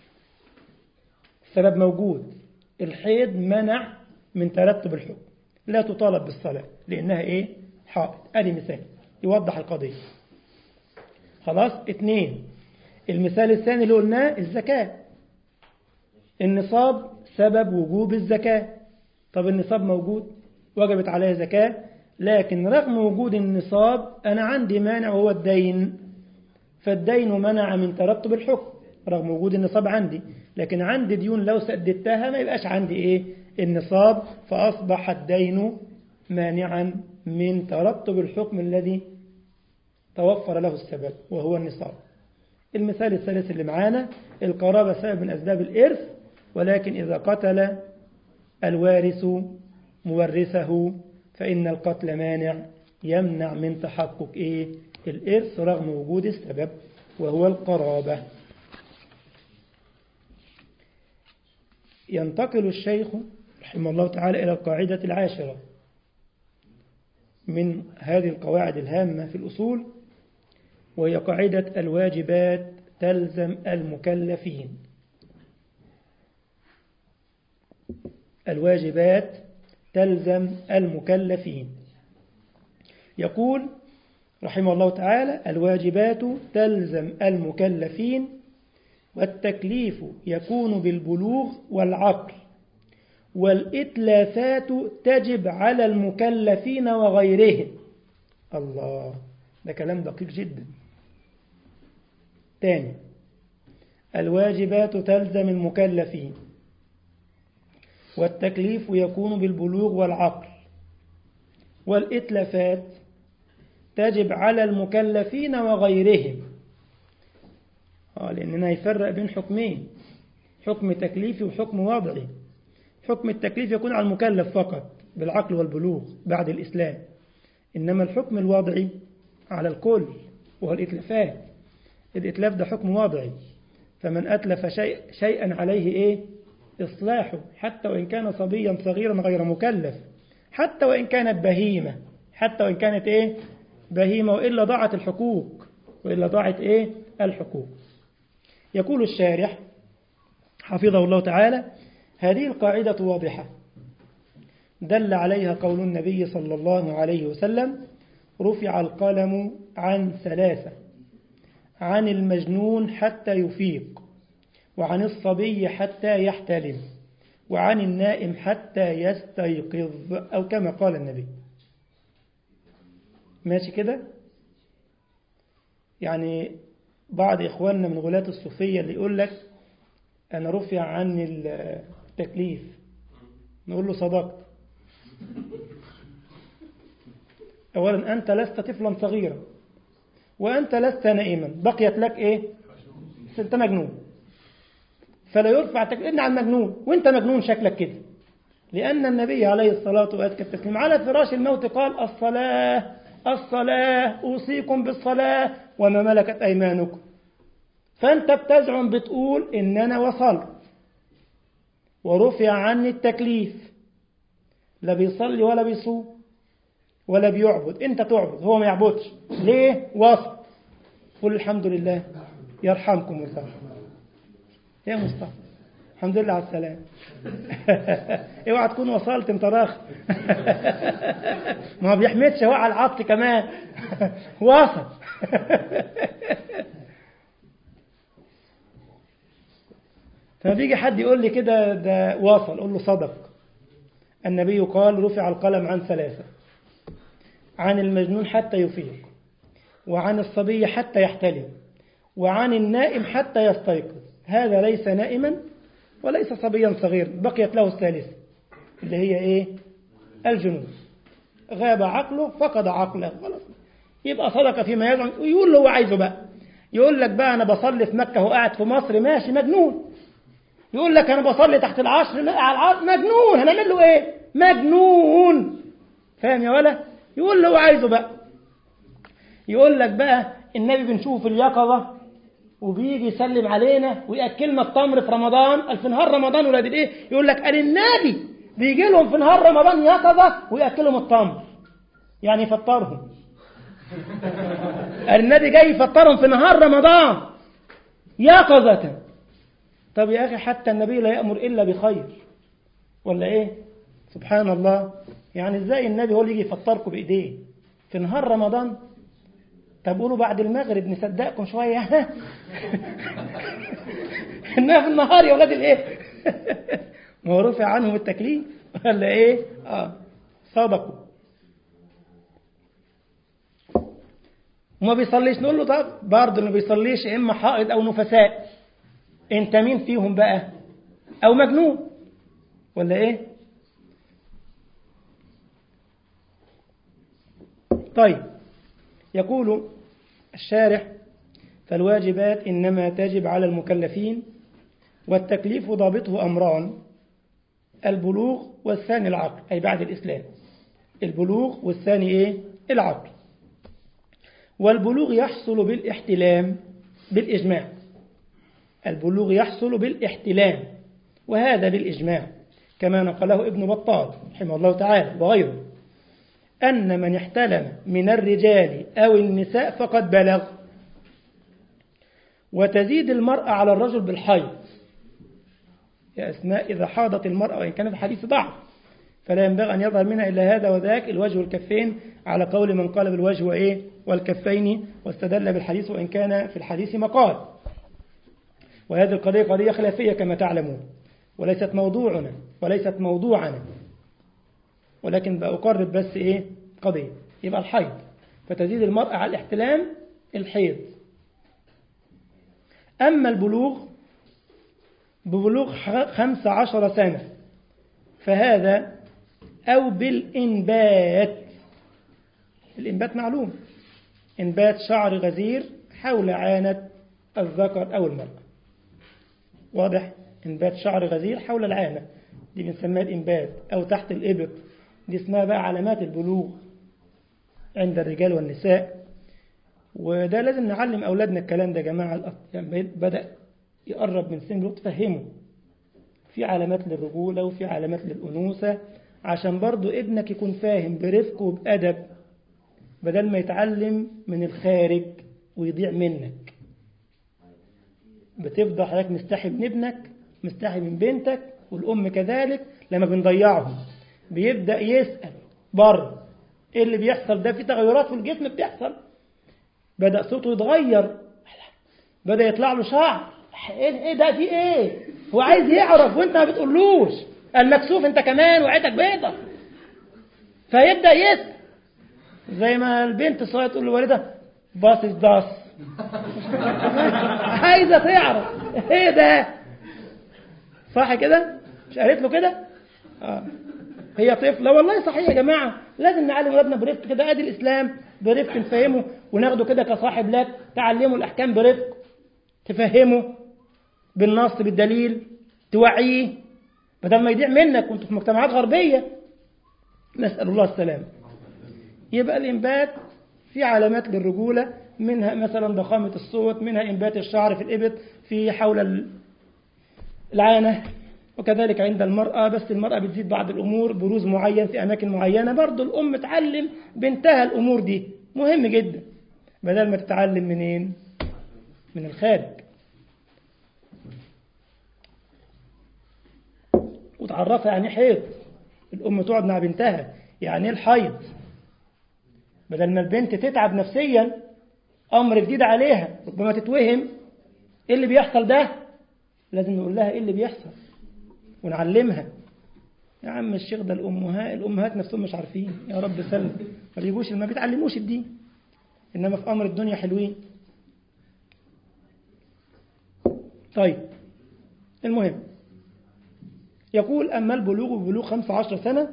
[SPEAKER 1] السبب موجود الحيض منع من ترتب الحكم لا تطالب بالصلاة لأنها إيه حائض أدي مثال يوضح القضية خلاص اثنين المثال الثاني اللي قلناه الزكاة النصاب سبب وجوب الزكاة طب النصاب موجود وجبت عليه زكاة لكن رغم وجود النصاب أنا عندي مانع وهو الدين فالدين منع من ترتب الحكم رغم وجود النصاب عندي لكن عندي ديون لو سددتها ما يبقاش عندي إيه النصاب فأصبح الدين مانعا من ترتب الحكم الذي توفر له السبب وهو النصاب المثال الثالث اللي معانا القرابة سبب من أسباب الإرث ولكن إذا قتل الوارث مورثه فإن القتل مانع يمنع من تحقق إيه الإرث رغم وجود السبب وهو القرابة ينتقل الشيخ رحمه الله تعالى إلى القاعدة العاشرة من هذه القواعد الهامة في الأصول وهي قاعدة الواجبات تلزم المكلفين الواجبات تلزم المكلفين يقول رحمه الله تعالى الواجبات تلزم المكلفين والتكليف يكون بالبلوغ والعقل والإتلافات تجب على المكلفين وغيرهم الله ده كلام دقيق جدا تاني الواجبات تلزم المكلفين والتكليف يكون بالبلوغ والعقل والإتلافات تجب على المكلفين وغيرهم آه لأننا يفرق بين حكمين حكم تكليفي وحكم وضعي حكم التكليف يكون على المكلف فقط بالعقل والبلوغ بعد الإسلام إنما الحكم الوضعي على الكل وهو الإتلافات الإتلاف ده حكم وضعي فمن أتلف شيء شيئا عليه إيه إصلاحه حتى وإن كان صبيا صغيرا غير مكلف حتى وإن كانت بهيمة حتى وإن كانت إيه بهيمة وإلا ضاعت الحقوق وإلا ضاعت إيه الحقوق يقول الشارح حفظه الله تعالى هذه القاعدة واضحة دل عليها قول النبي صلى الله عليه وسلم رفع القلم عن ثلاثة عن المجنون حتى يفيق وعن الصبي حتى يحتلم وعن النائم حتى يستيقظ أو كما قال النبي ماشي كده يعني بعض إخواننا من غلاة الصوفية اللي يقول لك أنا رفع عني التكليف نقول له صدقت أولا أنت لست طفلا صغيرا وأنت لست نائما بقيت لك إيه أنت مجنون فلا يرفع تكليف عن مجنون وأنت مجنون شكلك كده لأن النبي عليه الصلاة والسلام على فراش الموت قال الصلاة الصلاة أوصيكم بالصلاة وما ملكت أيمانكم فأنت بتزعم بتقول إن أنا وصلت ورفع عني التكليف لا بيصلي ولا بيصوم ولا بيعبد أنت تعبد هو ما يعبدش ليه وصل قل الحمد لله يرحمكم الله يا مصطفى الحمد لله على السلام اوعى تكون وصلت انت راخ ما بيحمدش هو على العطف كمان وصل فبيجي حد يقول لي كده ده واصل اقول له صدق النبي قال رفع القلم عن ثلاثة عن المجنون حتى يفيق وعن الصبي حتى يحتلم وعن النائم حتى يستيقظ هذا ليس نائما وليس صبيا صغير بقيت له الثالثة اللي هي ايه الجنون غاب عقله فقد عقله خلاص يبقى صدق فيما يزعم ويقول له هو عايزه بقى يقول لك بقى انا بصلي في مكة وقاعد في مصر ماشي مجنون يقول لك انا بصلي تحت العشر على العصر مجنون هنعمل له ايه مجنون فاهم يا ولا يقول له هو عايزه بقى يقول لك بقى النبي بنشوفه في اليقظة وبيجي يسلم علينا ويأكلنا التمر في رمضان في نهار رمضان ولاد الايه يقول لك قال النبي بيجي لهم في نهار رمضان يقظة ويأكلهم التمر يعني يفطرهم النبي جاي يفطرهم في نهار رمضان يقظة طب يا أخي حتى النبي لا يأمر إلا بخير ولا إيه سبحان الله يعني إزاي النبي هو اللي يجي يفطركم بإيديه في نهار رمضان طب قولوا بعد المغرب نصدقكم شوية إنها في النهار يا ولاد الإيه ما هو رفع عنهم التكليف ولا إيه آه صدقوا وما بيصليش نقول له طب برضه اللي ما بيصليش إما حائض أو نفساء انت مين فيهم بقى او مجنون ولا ايه طيب يقول الشارح فالواجبات انما تجب على المكلفين والتكليف ضابطه امران البلوغ والثاني العقل اي بعد الاسلام البلوغ والثاني ايه العقل والبلوغ يحصل بالاحتلام بالاجماع البلوغ يحصل بالاحتلام وهذا بالإجماع كما نقله ابن بطال رحمه الله تعالى وغيره أن من احتلم من الرجال أو النساء فقد بلغ وتزيد المرأة على الرجل بالحيض يا أسماء إذا حاضت المرأة وإن كان في حديث ضعف فلا ينبغي أن يظهر منها إلا هذا وذاك الوجه والكفين على قول من قال بالوجه وإيه والكفين واستدل بالحديث وإن كان في الحديث مقال وهذه القضية قضية خلافية كما تعلمون وليست موضوعنا وليست موضوعنا ولكن بأقرب بس إيه قضية يبقى الحيض فتزيد المرأة على الاحتلام الحيض أما البلوغ ببلوغ خمس عشر سنة فهذا أو بالإنبات الإنبات معلوم إنبات شعر غزير حول عانة الذكر أو المرأة واضح إنبات شعر غزير حول العانة دي بنسميها الإنبات أو تحت الإبط دي اسمها بقى علامات البلوغ عند الرجال والنساء وده لازم نعلم أولادنا الكلام ده يا جماعة يعني بدأ يقرب من سن الوقت تفهمه في علامات للرجولة وفي علامات للأنوثة عشان برضو ابنك يكون فاهم برفق وبأدب بدل ما يتعلم من الخارج ويضيع منك بتفضل حضرتك مستحي من ابنك مستحي من بنتك والأم كذلك لما بنضيعهم بيبدأ يسأل بره ايه اللي بيحصل ده في تغيرات في الجسم بتحصل بدأ صوته يتغير بدأ يطلع له شعر ايه ده في ايه هو عايز يعرف وانت ما بتقولوش المكسوف انت كمان وعيتك بيضة فيبدأ يسأل زي ما البنت الصغيرة تقول لوالدها باصص داس عايزة تعرف ايه ده صح كده مش قالت له كده آه. هي طفلة والله صحيح يا جماعة لازم نعلم ولادنا برفق كده ادي الاسلام برفق نفهمه وناخده كده كصاحب لك تعلمه الاحكام برفق تفهمه بالنص بالدليل توعيه بدل ما يضيع منك وانتوا في مجتمعات غربية نسأل الله السلام يبقى الإنبات في علامات للرجولة منها مثلا ضخامة الصوت منها إنبات الشعر في الإبط في حول العانة وكذلك عند المرأة بس المرأة بتزيد بعض الأمور بروز معين في أماكن معينة برضو الأم تعلم بنتها الأمور دي مهم جدا بدل ما تتعلم منين من الخارج وتعرفها يعني حيض الأم تقعد مع بنتها يعني الحيض بدل ما البنت تتعب نفسيا أمر جديد عليها ربما تتوهم إيه اللي بيحصل ده لازم نقول لها إيه اللي بيحصل ونعلمها يا عم الشيخ ده الأمهات الأمهات نفسهم مش عارفين يا رب سلم ما بيجوش ما بيتعلموش الدين إنما في أمر الدنيا حلوين طيب المهم يقول أما البلوغ ببلوغ 15 سنة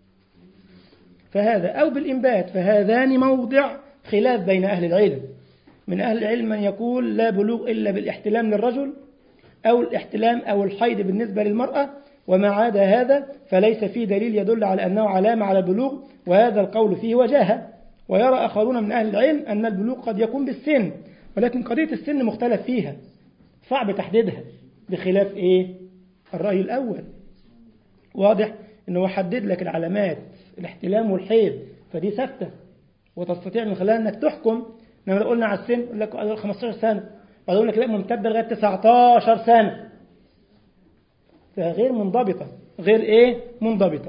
[SPEAKER 1] فهذا أو بالإنبات فهذان موضع خلاف بين أهل العلم من أهل العلم من يقول لا بلوغ إلا بالاحتلام للرجل أو الاحتلام أو الحيض بالنسبة للمرأة وما عدا هذا فليس فيه دليل يدل على أنه علامة على البلوغ وهذا القول فيه وجاهة ويرى آخرون من أهل العلم أن البلوغ قد يكون بالسن ولكن قضية السن مختلف فيها صعب تحديدها بخلاف إيه الرأي الأول واضح أنه حدد لك العلامات الاحتلام والحيض فدي ثابتة وتستطيع من خلالها أنك تحكم لما لو قلنا على السن يقول لك 15 سنة بعد يقول لك لا ممتدة لغاية 19 سنة فغير منضبطة غير إيه منضبطة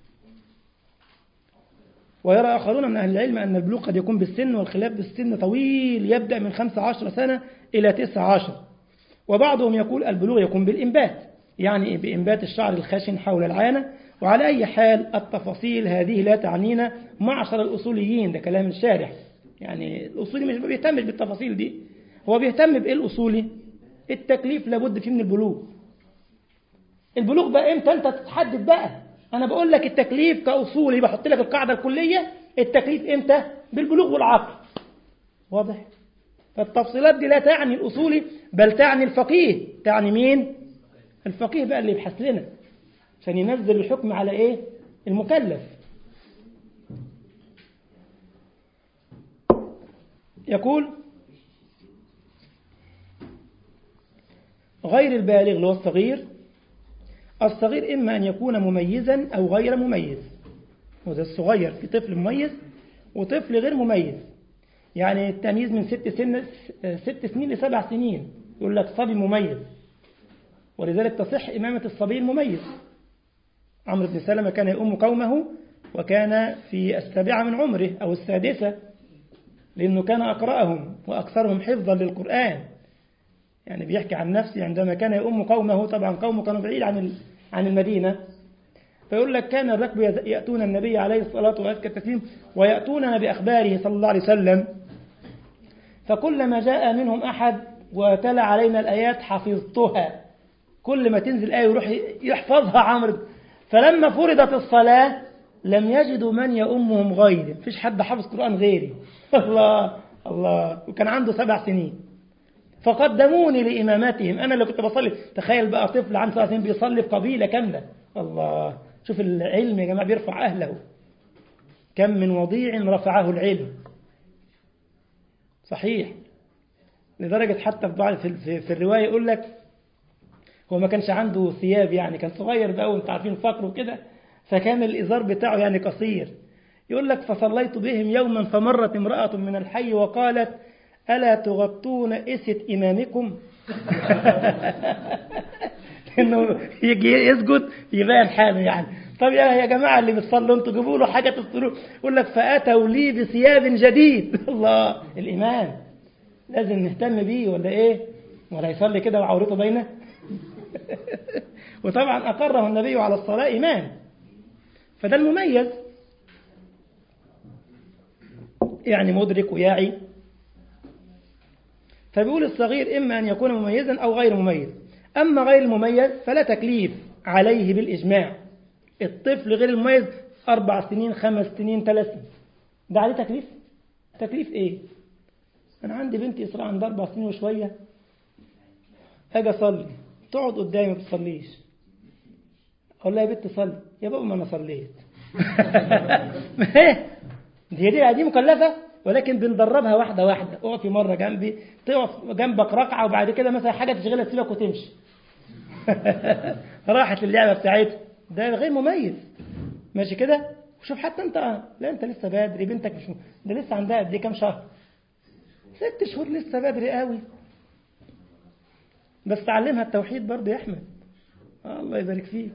[SPEAKER 1] ويرى آخرون من أهل العلم أن البلوغ قد يكون بالسن والخلاف بالسن طويل يبدأ من 15 سنة إلى 19 وبعضهم يقول البلوغ يكون بالإنبات يعني بإنبات الشعر الخشن حول العانة وعلى أي حال التفاصيل هذه لا تعنينا معشر الأصوليين ده كلام الشارح يعني الأصولي مش بيهتمش بالتفاصيل دي هو بيهتم بإيه الأصولي التكليف لابد فيه من البلوغ البلوغ بقى امتى انت تتحدد بقى انا بقول لك التكليف كأصولي بحط لك القاعدة الكلية التكليف امتى بالبلوغ والعقل واضح فالتفصيلات دي لا تعني الأصولي بل تعني الفقيه تعني مين الفقيه بقى اللي يبحث لنا عشان ينزل الحكم على ايه المكلف يقول غير البالغ اللي هو الصغير الصغير إما أن يكون مميزا أو غير مميز وده الصغير في طفل مميز وطفل غير مميز يعني التمييز من ست, سن ست سنين لسبع سنين يقول لك صبي مميز ولذلك تصح إمامة الصبي المميز عمرو بن سلمة كان يؤم قومه وكان في السابعة من عمره أو السادسة لأنه كان أقرأهم وأكثرهم حفظا للقرآن يعني بيحكي عن نفسه عندما كان يؤم قومه طبعا قومه كانوا بعيد عن عن المدينة فيقول لك كان الركب يأتون النبي عليه الصلاة والسلام ويأتوننا بأخباره صلى الله عليه وسلم فكلما جاء منهم أحد وتلا علينا الآيات حفظتها كل ما تنزل آية يروح يحفظها عمرو فلما فرضت الصلاة لم يجدوا من يؤمهم غيري مفيش حد حافظ قرآن غيري الله الله وكان عنده سبع سنين فقدموني لإمامتهم أنا اللي كنت بصلي تخيل بقى طفل عنده سبع سنين بيصلي في قبيلة كاملة الله شوف العلم يا جماعة بيرفع أهله كم من وضيع رفعه العلم صحيح لدرجة حتى في بعض في, في, في الرواية يقول لك هو ما كانش عنده ثياب يعني كان صغير بقى وانت عارفين الفقر وكده فكان الإزار بتاعه يعني قصير يقول لك فصليت بهم يوما فمرت امرأة من الحي وقالت ألا تغطون إسة إمامكم إنه يجي يسجد يبان حاله يعني طب يا يا جماعة اللي بتصلوا انتوا جيبوا له حاجة تستروه يقول لك فأتوا لي بثياب جديد الله الإمام لازم نهتم بيه ولا إيه ولا يصلي كده وعورته باينة وطبعا أقره النبي على الصلاة إمام فده المميز يعني مدرك وياعي فبيقول الصغير إما أن يكون مميزا أو غير مميز أما غير المميز فلا تكليف عليه بالإجماع الطفل غير المميز أربع سنين خمس سنين ثلاث سنين ده عليه تكليف تكليف إيه أنا عندي بنتي إسراء عندها أربع سنين وشوية أجي أصلي تقعد قدامي ما بتصليش أقول لها يا بنت صلي يا بابا ما أنا صليت دي دي دي مكلفة ولكن بندربها واحدة واحدة اقفي مرة جنبي تقف جنبك ركعة وبعد كده مثلا حاجة تشغلها تسيبك وتمشي راحت اللعبة بتاعتها ده غير مميز ماشي كده وشوف حتى انت لا انت لسه بدري بنتك مش م... ده لسه عندها قد ايه كام شهر ست شهور لسه بدري قوي بس تعلمها التوحيد برضه يا احمد الله يبارك فيك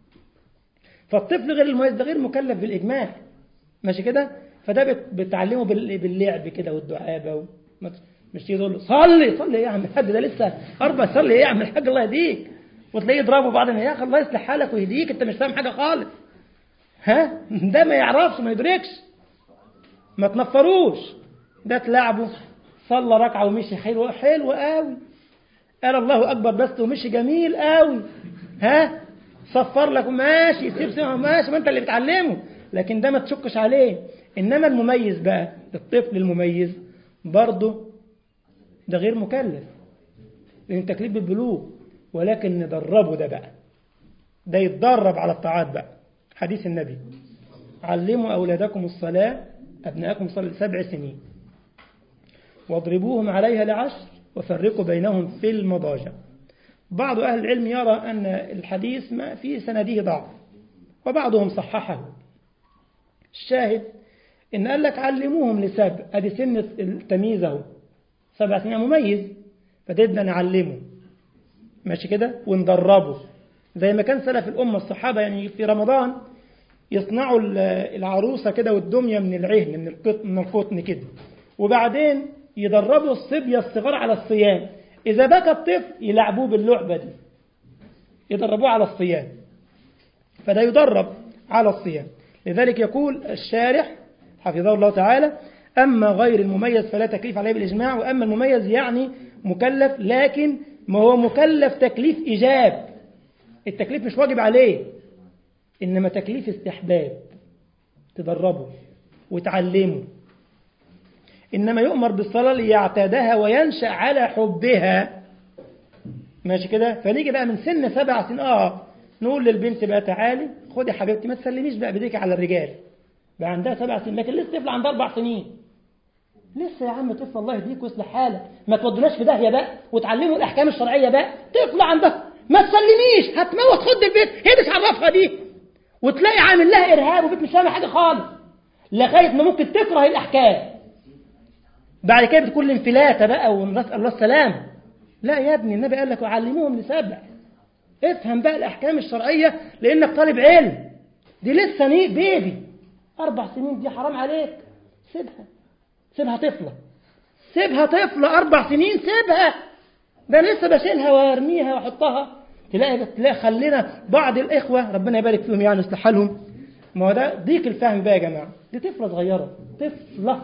[SPEAKER 1] فالطفل غير المميز ده غير مكلف بالاجماع ماشي كده فده بتعلمه باللعب كده والدعابه و... مش تيجي تقول له صلي صلي ايه يا عم الحاج ده لسه اربع صلي ايه يا عم الحاج الله يهديك وتلاقيه يضربه بعض يا اخي الله يصلح حالك ويهديك انت مش فاهم حاجه خالص ها ده ما يعرفش ما يدركش ما تنفروش ده تلعبه صلى ركعه ومشي حلو حلو قوي قال الله اكبر بس ومشي جميل قوي ها صفر لك ماشي سيب سيب ماشي ما انت اللي بتعلمه لكن ده ما تشكش عليه انما المميز بقى الطفل المميز برضه ده غير مكلف لان تكليف بالبلوغ ولكن ندربه ده بقى ده يتدرب على الطاعات بقى حديث النبي علموا أولادكم الصلاة أبناءكم صلى سبع سنين واضربوهم عليها لعشر وفرقوا بينهم في المضاجع بعض أهل العلم يرى أن الحديث ما في سنده ضعف وبعضهم صححه الشاهد إن قال لك علموهم لسبع أدي سن التمييز اهو سبع سنين مميز فبدنا نعلمه ماشي كده وندربه زي ما كان سلف الأمة الصحابة يعني في رمضان يصنعوا العروسة كده والدمية من العهن من القطن, من القطن كده وبعدين يدربوا الصبية الصغار على الصيام إذا بكى الطفل يلعبوه باللعبة دي يدربوه على الصيام فده يدرب على الصيام لذلك يقول الشارح حفظه الله تعالى أما غير المميز فلا تكليف عليه بالإجماع وأما المميز يعني مكلف لكن ما هو مكلف تكليف إيجاب التكليف مش واجب عليه إنما تكليف استحباب تدربه وتعلمه إنما يؤمر بالصلاة ليعتادها وينشأ على حبها ماشي كده فنيجي بقى من سن سبع سنين آه نقول للبنت بقى تعالي خدي يا حبيبتي ما تسلميش بقى بديك على الرجال بقى عندها سبع سنين لكن لسه طفل عندها أربع سنين لسه يا عم طفل الله يهديك ويصلح حالك ما تودوناش في داهيه بقى وتعلموا الاحكام الشرعيه بقى طفل عندها ما تسلميش هتموت خد البيت هي مش عرفها دي وتلاقي عامل لها ارهاب وبيت مش فاهمه حاجه خالص لغايه ما ممكن تكره الاحكام بعد كده بتكون الانفلاته بقى ونسال الله السلام لا يا ابني النبي قال لك علموهم لسبع افهم بقى الاحكام الشرعيه لانك طالب علم دي لسه ني بيبي اربع سنين دي حرام عليك سيبها سيبها طفلة سيبها طفلة أربع سنين سيبها ده لسه بشيلها وارميها واحطها
[SPEAKER 2] تلاقي تلاقي خلينا بعض الإخوة ربنا يبارك فيهم يعني يصلح حالهم ما هو ده ضيق الفهم بقى يا جماعة دي طفلة صغيرة طفلة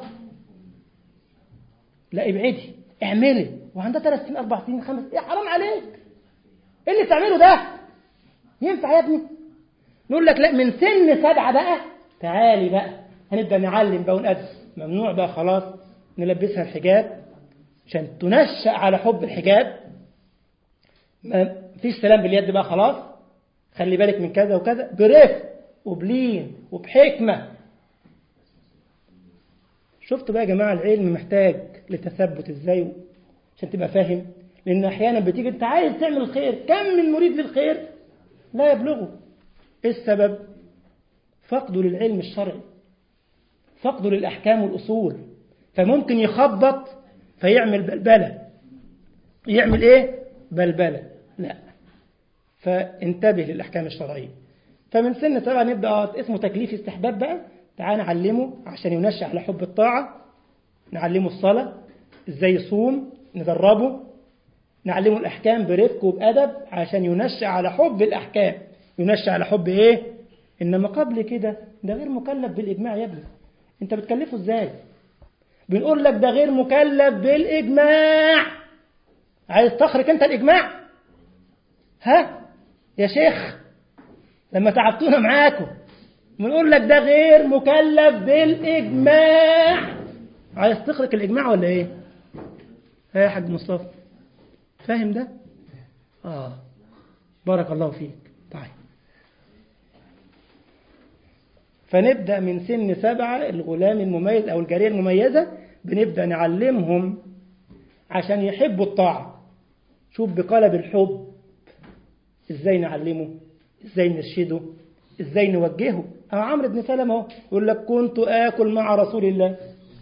[SPEAKER 2] لا ابعدي اعملي وعندها ثلاث سنين أربع سنين خمس إيه حرام عليك إيه اللي بتعمله ده ينفع يا ابني نقول لك لا من سن سبعة بقى تعالي بقى هنبدأ نعلم بقى ونقدس ممنوع بقى خلاص نلبسها الحجاب عشان تنشأ على حب الحجاب ما فيش سلام باليد بقى خلاص خلي بالك من كذا وكذا برفق وبلين وبحكمة شفتوا بقى يا جماعة العلم محتاج لتثبت ازاي عشان تبقى فاهم لأن أحيانا بتيجي أنت عايز تعمل الخير كم من مريد للخير لا يبلغه إيه السبب فقده للعلم الشرعي فقده للأحكام والأصول فممكن يخبط فيعمل بلبلة يعمل إيه بلبلة لا فانتبه للأحكام الشرعية فمن سن سبعة نبدأ اسمه تكليف استحباب بقى تعال نعلمه عشان ينشأ على حب الطاعة نعلمه الصلاة ازاي يصوم ندربه نعلمه الأحكام برفق وبأدب عشان ينشأ على حب الأحكام ينشأ على حب إيه إنما قبل كده ده غير مكلف بالإجماع يا ابني أنت بتكلفه إزاي بنقول لك ده غير مكلف بالإجماع عايز تخرج أنت الإجماع ها يا شيخ لما تعبتونا معاكم بنقول لك ده غير مكلف بالإجماع عايز تخرج الإجماع ولا إيه ها يا حاج مصطفى فاهم ده آه بارك الله فيك طيب فنبدأ من سن سبعة الغلام المميز أو الجارية المميزة بنبدأ نعلمهم عشان يحبوا الطاعة شوف بقلب الحب ازاي نعلمه ازاي نرشده ازاي نوجهه أو عمرو بن سلمة اهو يقول لك كنت آكل مع رسول الله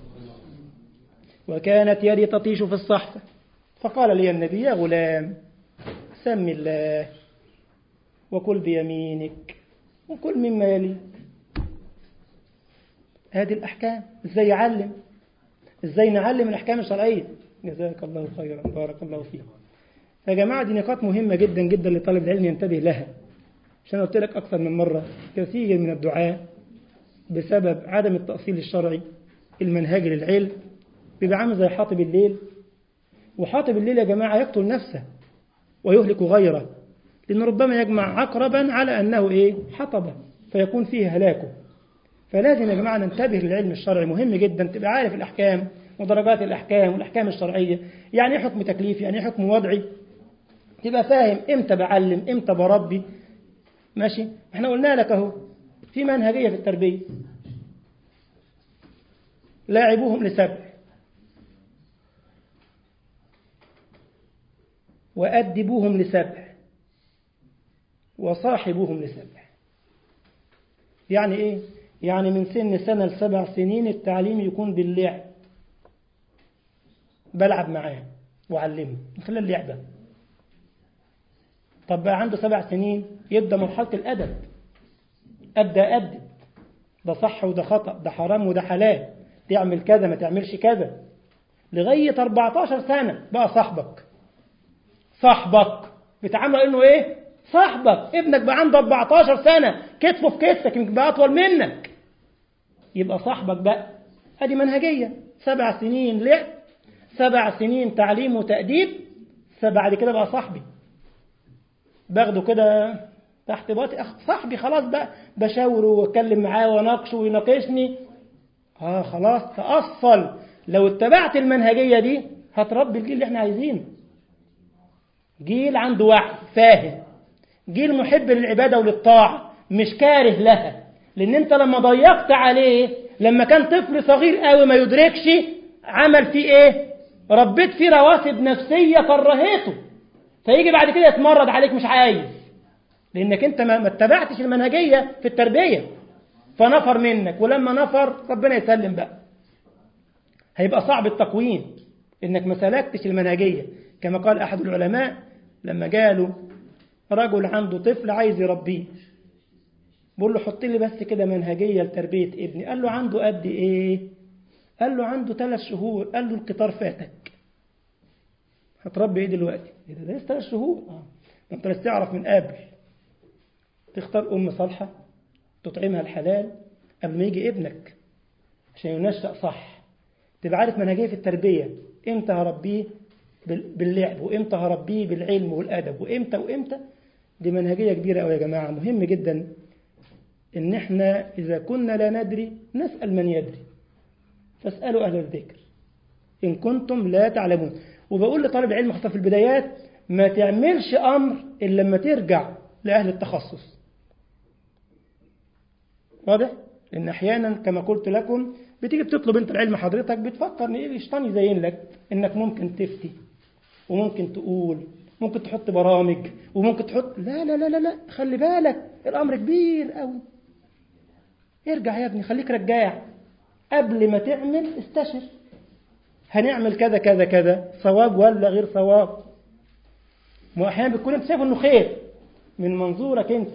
[SPEAKER 2] وكانت يدي تطيش في الصحفة فقال لي النبي يا غلام سم الله وكل بيمينك وكل مما يليك هذه الأحكام ازاي يعلم ازاي نعلم الأحكام الشرعية جزاك الله خيرا بارك الله فيك يا جماعة دي نقاط مهمة جدا جدا لطالب العلم ينتبه لها عشان قلت لك أكثر من مرة كثير من الدعاء بسبب عدم التأصيل الشرعي المنهجي للعلم بيبقى عامل زي حاطب الليل وحاطب الليل يا جماعة يقتل نفسه ويهلك غيره لأن ربما يجمع عقربا على أنه إيه حطبه فيكون فيه هلاكه فلازم يا جماعة ننتبه للعلم الشرعي مهم جدا تبقى عارف الأحكام ودرجات الأحكام والأحكام الشرعية يعني إيه حكم تكليفي يعني إيه حكم وضعي تبقى فاهم إمتى بعلم إمتى بربي ماشي احنا قلنا لك اهو في منهجية في التربية لاعبوهم لسبع وأدبوهم لسبع وصاحبوهم لسبع يعني ايه يعني من سن سنة لسبع سنين التعليم يكون باللعب بلعب معاه وأعلمه من خلال اللعبة طب بقى عنده سبع سنين يبدأ مرحلة الأدب أبدأ أدب ده صح وده خطأ ده حرام وده حلال تعمل كذا ما تعملش كذا لغاية 14 سنة بقى صاحبك صاحبك بتعامل انه ايه صاحبك ابنك بقى عنده 14 سنة كتفه في كتفك يمكن بقى أطول منك يبقى صاحبك بقى ادي منهجية سبع سنين لعب سبع سنين تعليم وتأديب بعد كده بقى صاحبي باخده كده تحت باطي أخ صاحبي خلاص بقى بشاوره واتكلم معاه واناقشه ويناقشني اه خلاص تأصل لو اتبعت المنهجية دي هتربي الجيل اللي احنا عايزينه جيل عنده وعي فاهم جيل محب للعبادة وللطاعة مش كاره لها لان انت لما ضيقت عليه لما كان طفل صغير قوي ما يدركش عمل فيه ايه ربيت فيه رواسب نفسية كرهته فيجي بعد كده يتمرد عليك مش عايز لانك انت ما اتبعتش المنهجية في التربية فنفر منك ولما نفر ربنا يسلم بقى هيبقى صعب التقويم انك ما سلكتش المنهجية كما قال احد العلماء لما جاله رجل عنده طفل عايز يربيه بقول له حط لي بس كده منهجية لتربية ابني قال له عنده قد ايه قال له عنده ثلاث شهور قال له القطار فاتك هتربي ايه دلوقتي ايه ده لسه ثلاث شهور آه. وانت لازم تعرف من قبل تختار أم صالحة تطعمها الحلال قبل ما يجي ابنك عشان ينشأ صح تبقى عارف منهجية في التربية امتى هربيه باللعب وامتى هربيه بالعلم والأدب وامتى وامتى دي منهجية كبيرة أوي يا جماعة مهم جدا إن إحنا إذا كنا لا ندري نسأل من يدري فاسألوا أهل الذكر إن كنتم لا تعلمون وبقول لطالب العلم خاصة في البدايات ما تعملش أمر إلا لما ترجع لأهل التخصص واضح؟ لأن أحيانا كما قلت لكم بتيجي بتطلب أنت العلم حضرتك بتفكر إن إيه الشيطان يزين لك إنك ممكن تفتي وممكن تقول ممكن تحط برامج وممكن تحط لا لا لا لا, لا. خلي بالك الأمر كبير قوي ارجع يا ابني خليك رجاع قبل ما تعمل استشر هنعمل كذا كذا كذا صواب ولا غير صواب ما احيانا بتكون انت شايف انه خير من منظورك انت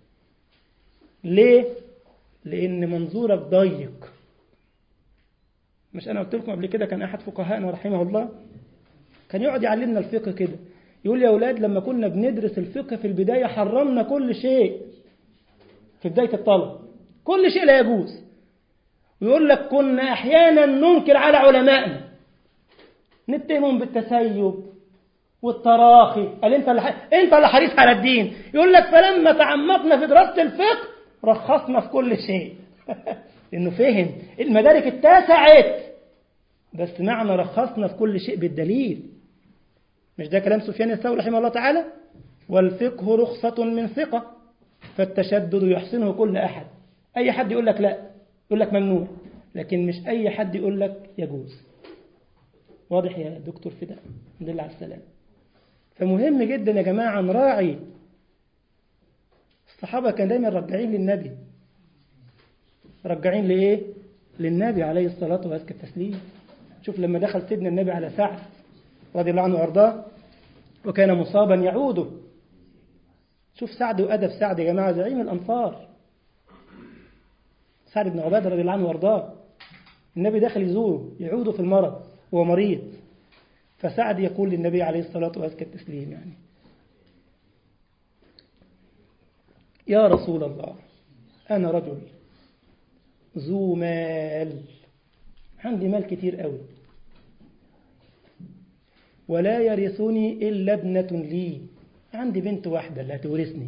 [SPEAKER 2] ليه لان منظورك ضيق مش انا قلت لكم قبل كده كان احد فقهائنا رحمه الله كان يقعد يعلمنا الفقه كده يقول يا اولاد لما كنا بندرس الفقه في البدايه حرمنا كل شيء في بدايه الطلب كل شيء لا يجوز ويقول لك كنا احيانا ننكر على علمائنا نتهمهم بالتسيب والتراخي قال انت اللي انت اللي حريص على الدين يقول لك فلما تعمقنا في دراسه الفقه رخصنا في كل شيء انه فهم المدارك اتسعت بس معنى رخصنا في كل شيء بالدليل مش ده كلام سفيان الثوري رحمه الله تعالى والفقه رخصة من ثقة فالتشدد يحسنه كل أحد أي حد يقول لك لا يقول لك ممنوع لكن مش أي حد يقول لك يجوز واضح يا دكتور فداء الحمد لله على السلام فمهم جدا يا جماعة نراعي الصحابة كان دايما رجعين للنبي رجعين لإيه؟ للنبي عليه الصلاة وأزكى التسليم شوف لما دخل سيدنا النبي على سعد رضي الله عنه وأرضاه وكان مصابا يعوده شوف سعد وأدب سعد يا جماعة زعيم الأنصار سعد بن عبادة رضي الله عنه وأرضاه النبي داخل يزوره يعوده في المرض هو مريض فسعد يقول للنبي عليه الصلاة وأزكى التسليم يعني يا رسول الله أنا رجل ذو مال عندي مال كتير قوي ولا يرثني إلا ابنة لي عندي بنت واحدة اللي هتورثني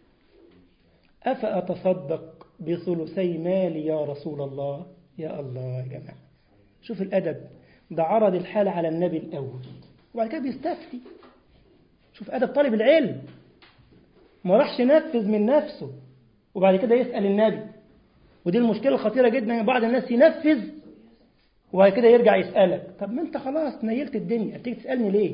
[SPEAKER 2] أفأتصدق بثلثي مالي يا رسول الله يا الله يا جماعة شوف الأدب ده عرض الحالة على النبي الأول وبعد كده بيستفتي شوف أدب طالب العلم ما راحش ينفذ من نفسه وبعد كده يسأل النبي ودي المشكلة الخطيرة جدا ان بعض الناس ينفذ وبعد كده يرجع يسألك طب ما انت خلاص نيلت الدنيا تيجي تسألني ليه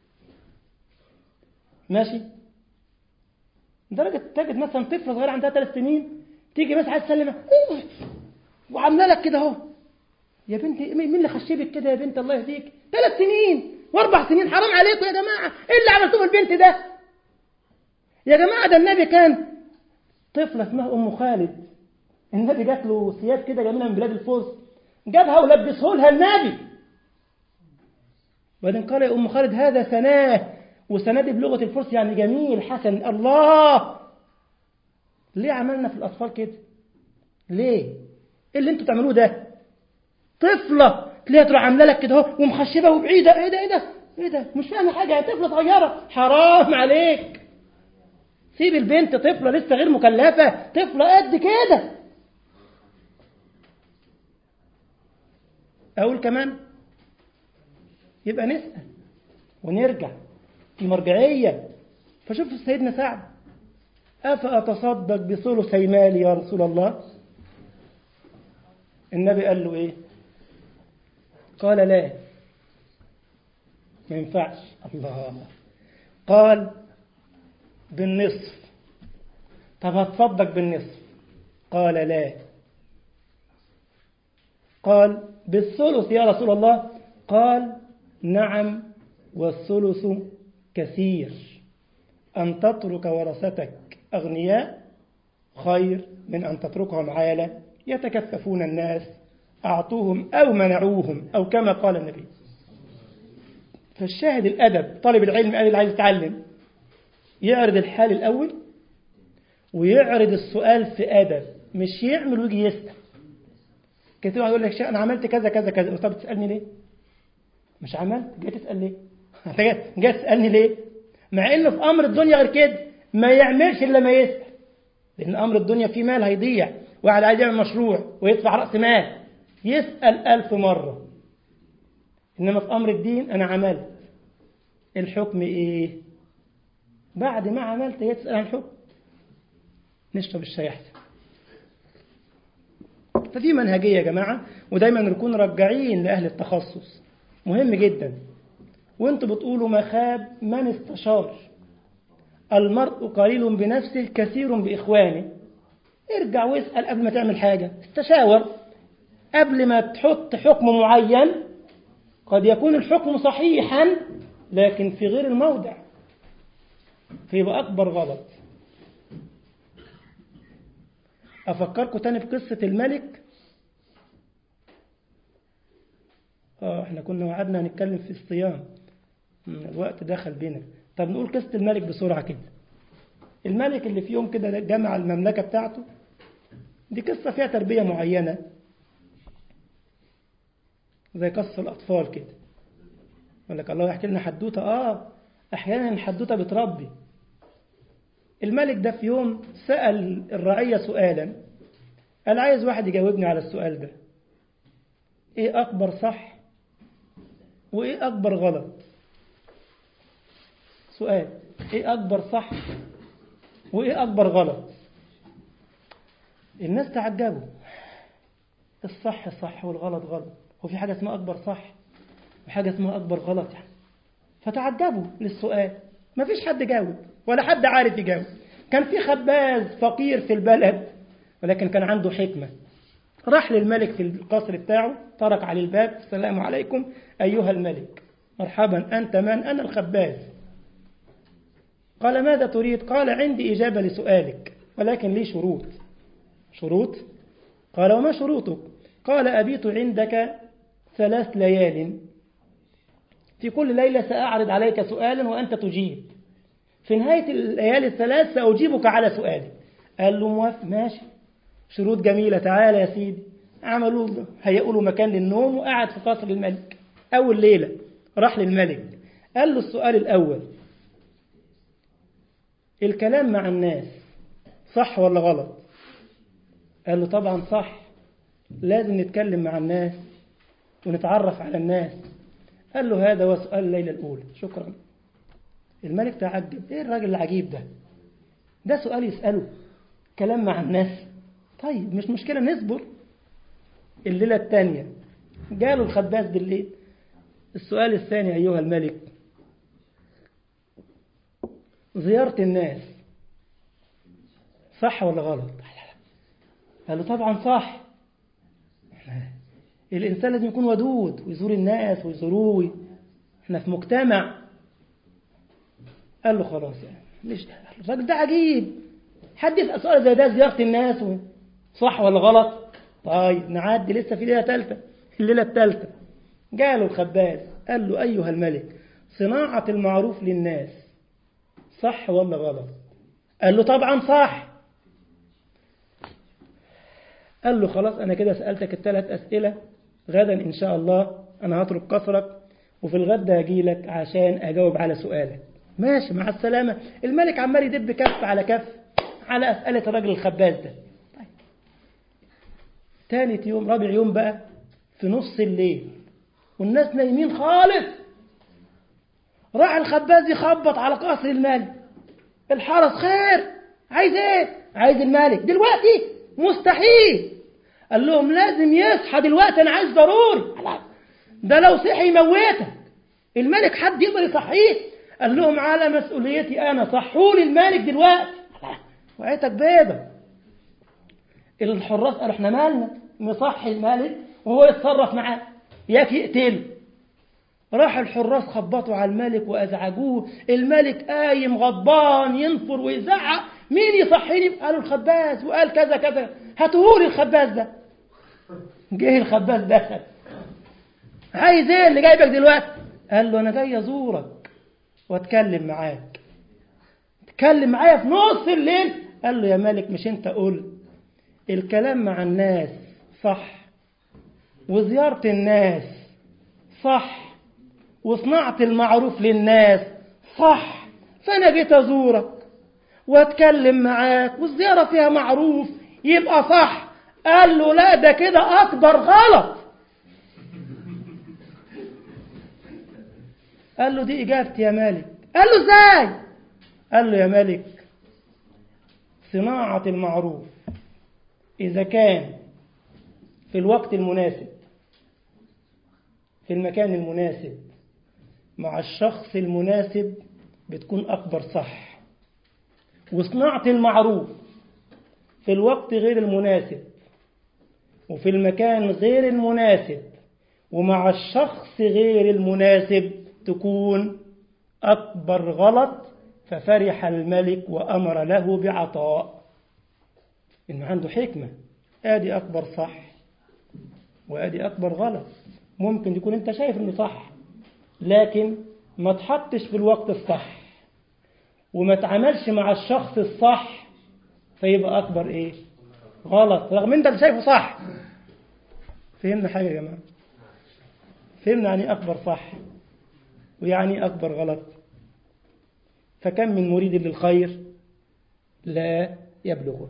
[SPEAKER 2] ماشي درجة تجد مثلا طفلة صغيرة عندها ثلاث سنين تيجي مثلا عايز تسلم وعامله لك كده اهو يا بنتي مين اللي خشبك كده يا بنت الله يهديك ثلاث سنين واربع سنين حرام عليكم يا جماعة ايه اللي عملتوه في البنت ده يا جماعة ده النبي كان طفلة اسمها أم خالد النبي جات له ثياب كده جميلة من بلاد الفرس جابها ولبسه لها النبي وبعدين قال يا أم خالد هذا ثناه وثناه دي بلغة الفرس يعني جميل حسن الله ليه عملنا في الأطفال كده ليه ايه اللي انتوا تعملوه ده طفلة تلاقيها تروح عامله لك كده اهو ومخشبه وبعيده ايه ده ايه ده ايه ده مش فاهمه حاجه يا طفله صغيره حرام عليك سيب البنت طفله لسه غير مكلفه طفله قد كده اقول كمان يبقى نسال ونرجع في مرجعيه فشوف سيدنا سعد افاتصدق بثلثي مالي يا رسول الله النبي قال له ايه قال لا ما ينفعش الله قال بالنصف طب هتصدق بالنصف قال لا قال بالثلث يا رسول الله قال نعم والثلث كثير أن تترك ورثتك أغنياء خير من أن تتركهم عالة يتكففون الناس أعطوهم أو منعوهم أو كما قال النبي فالشاهد الأدب طالب العلم قال اللي عايز يتعلم يعرض الحال الأول ويعرض السؤال في أدب مش يعمل ويجي يسأل كتير واحد يقول لك شيء أنا عملت كذا كذا كذا طب تسألني ليه؟ مش عملت جاي تسأل ليه؟ أنت جاي جاي تسألني ليه؟ مع إنه في أمر الدنيا غير كده ما يعملش إلا ما يسأل لأن أمر الدنيا فيه مال هيضيع واحد عايز يعمل مشروع ويدفع رأس مال يسأل ألف مرة إنما في أمر الدين أنا عملت الحكم إيه بعد ما عملت يسأل عن الحكم نشرب الشاي أحسن فدي منهجية يا جماعة ودايما نكون رجعين لأهل التخصص مهم جدا وانتوا بتقولوا ما خاب من استشار المرء قليل بنفسه كثير بإخوانه ارجع واسأل قبل ما تعمل حاجة استشاور قبل ما تحط حكم معين قد يكون الحكم صحيحا لكن في غير الموضع فيبقى أكبر غلط أفكركم تاني في قصة الملك آه احنا كنا وعدنا هنتكلم في الصيام الوقت دخل بينا طب نقول قصة الملك بسرعة كده الملك اللي في يوم كده جمع المملكة بتاعته دي قصة فيها تربية معينة زي قصة الأطفال كده يقول لك الله يحكي لنا حدوتة آه أحيانا الحدوتة بتربي الملك ده في يوم سأل الرعية سؤالا قال عايز واحد يجاوبني على السؤال ده ايه أكبر صح وايه أكبر غلط سؤال ايه أكبر صح وايه أكبر غلط الناس تعجبوا الصح صح والغلط غلط وفي حاجة اسمها أكبر صح وحاجة اسمها أكبر غلط يعني فتعجبوا للسؤال ما فيش حد جاوب ولا حد عارف يجاوب كان في خباز فقير في البلد ولكن كان عنده حكمة راح للملك في القصر بتاعه طرق عليه الباب السلام عليكم أيها الملك مرحبا أنت من أنا الخباز قال ماذا تريد قال عندي إجابة لسؤالك ولكن لي شروط شروط قال وما شروطك قال أبيت عندك ثلاث ليال في كل ليلة سأعرض عليك سؤالا وأنت تجيب في نهاية الليالي الثلاث سأجيبك على سؤالي قال له موافق ماشي شروط جميلة تعالى يا سيدي عملوا هيئوا له مكان للنوم وقعد في قصر الملك أول ليلة راح للملك قال له السؤال الأول الكلام مع الناس صح ولا غلط قال له طبعا صح لازم نتكلم مع الناس ونتعرف على الناس قال له هذا هو سؤال الليلة الأولى شكرا الملك تعجب ايه الراجل العجيب ده ده سؤال يسأله كلام مع الناس طيب مش مشكلة نصبر الليلة الثانية جاله الخباز بالليل السؤال الثاني أيها الملك زيارة الناس صح ولا غلط قال له طبعا صح الإنسان لازم يكون ودود ويزور الناس ويزوروه احنا في مجتمع قال له خلاص يعني ليش الراجل ده عجيب حد يسأل سؤال زي ده زيارة الناس و... صح ولا غلط طيب نعدي لسه في ليلة ثالثة الليلة الثالثة جاله الخباز قال له أيها الملك صناعة المعروف للناس صح ولا غلط قال له طبعا صح قال له خلاص أنا كده سألتك الثلاث أسئلة غدا إن شاء الله أنا هترك قصرك وفي الغد هجي لك عشان أجاوب على سؤالك ماشي مع السلامة الملك عمال يدب كف على كف على أسئلة الراجل الخباز ده طيب. تالت يوم رابع يوم بقى في نص الليل والناس نايمين خالص راح الخباز يخبط على قصر الملك الحرس خير عايز ايه عايز الملك دلوقتي مستحيل قال لهم لازم يصحى دلوقتي انا عايز ضروري ده لو صحي يموتك الملك حد يقدر يصحيه قال لهم على مسؤوليتي انا صحوا لي الملك دلوقتي وقعتك بيضة الحراس قالوا احنا مالنا نصحي الملك وهو يتصرف معاه ياك يقتله راح الحراس خبطوا على الملك وازعجوه الملك قايم غضبان ينفر ويزعق مين يصحيني قالوا الخباز وقال كذا كذا هاتهولي الخباز ده جه الخباز دخل عايز ايه اللي جايبك دلوقتي قال له انا جاي ازورك واتكلم معاك اتكلم معايا في نص الليل قال له يا مالك مش انت قلت الكلام مع الناس صح وزيارة الناس صح وصناعة المعروف للناس صح فأنا جيت أزورك وأتكلم معاك والزيارة فيها معروف يبقى صح قال له لا ده كده أكبر غلط قال له دي إجابتي يا مالك قال له إزاي قال له يا مالك صناعة المعروف إذا كان في الوقت المناسب في المكان المناسب مع الشخص المناسب بتكون أكبر صح وصناعة المعروف في الوقت غير المناسب وفي المكان غير المناسب ومع الشخص غير المناسب تكون أكبر غلط ففرح الملك وأمر له بعطاء إنه عنده حكمة آدي أكبر صح وآدي أكبر غلط ممكن يكون أنت شايف إنه صح لكن ما تحطش في الوقت الصح وما تعملش مع الشخص الصح فيبقى أكبر إيه غلط رغم أنت اللي شايفه صح فهمنا حاجة يا جماعة فهمنا يعني أكبر صح ويعني أكبر غلط فكم من مريد للخير لا يبلغه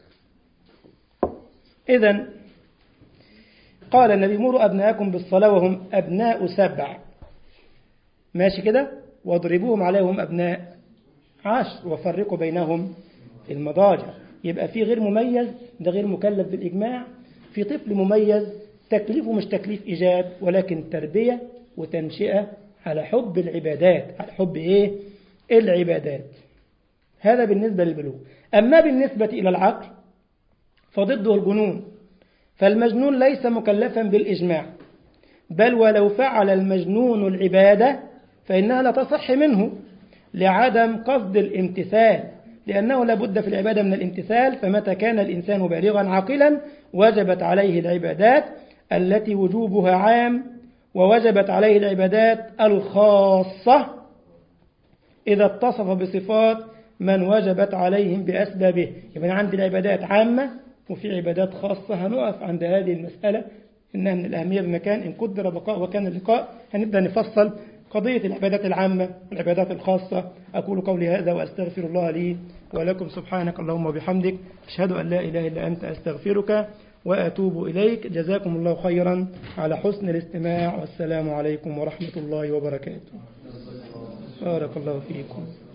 [SPEAKER 2] إذا قال النبي مروا أبناءكم بالصلاة وهم أبناء سبع ماشي كده واضربوهم عليهم أبناء عشر وفرقوا بينهم في المضاجع يبقى في غير مميز ده غير مكلف بالإجماع في طفل مميز تكليفه مش تكليف إيجاب ولكن تربية وتنشئة على حب العبادات على حب إيه العبادات هذا بالنسبة للبلوغ أما بالنسبة إلى العقل فضده الجنون فالمجنون ليس مكلفا بالإجماع بل ولو فعل المجنون العبادة فإنها لا تصح منه لعدم قصد الامتثال لأنه لا بد في العبادة من الامتثال فمتى كان الإنسان بالغا عاقلا وجبت عليه العبادات التي وجوبها عام ووجبت عليه العبادات الخاصة إذا اتصف بصفات من وجبت عليهم بأسبابه يبقى عندي العبادات عامة وفي عبادات خاصة هنقف عند هذه المسألة إنها من الأهمية بمكان إن قدر بقاء وكان اللقاء هنبدأ نفصل قضية العبادات العامة والعبادات الخاصة أقول قولي هذا وأستغفر الله لي ولكم سبحانك اللهم وبحمدك أشهد أن لا إله إلا أنت أستغفرك وأتوب إليك جزاكم الله خيرا على حسن الاستماع والسلام عليكم ورحمة الله وبركاته بارك الله فيكم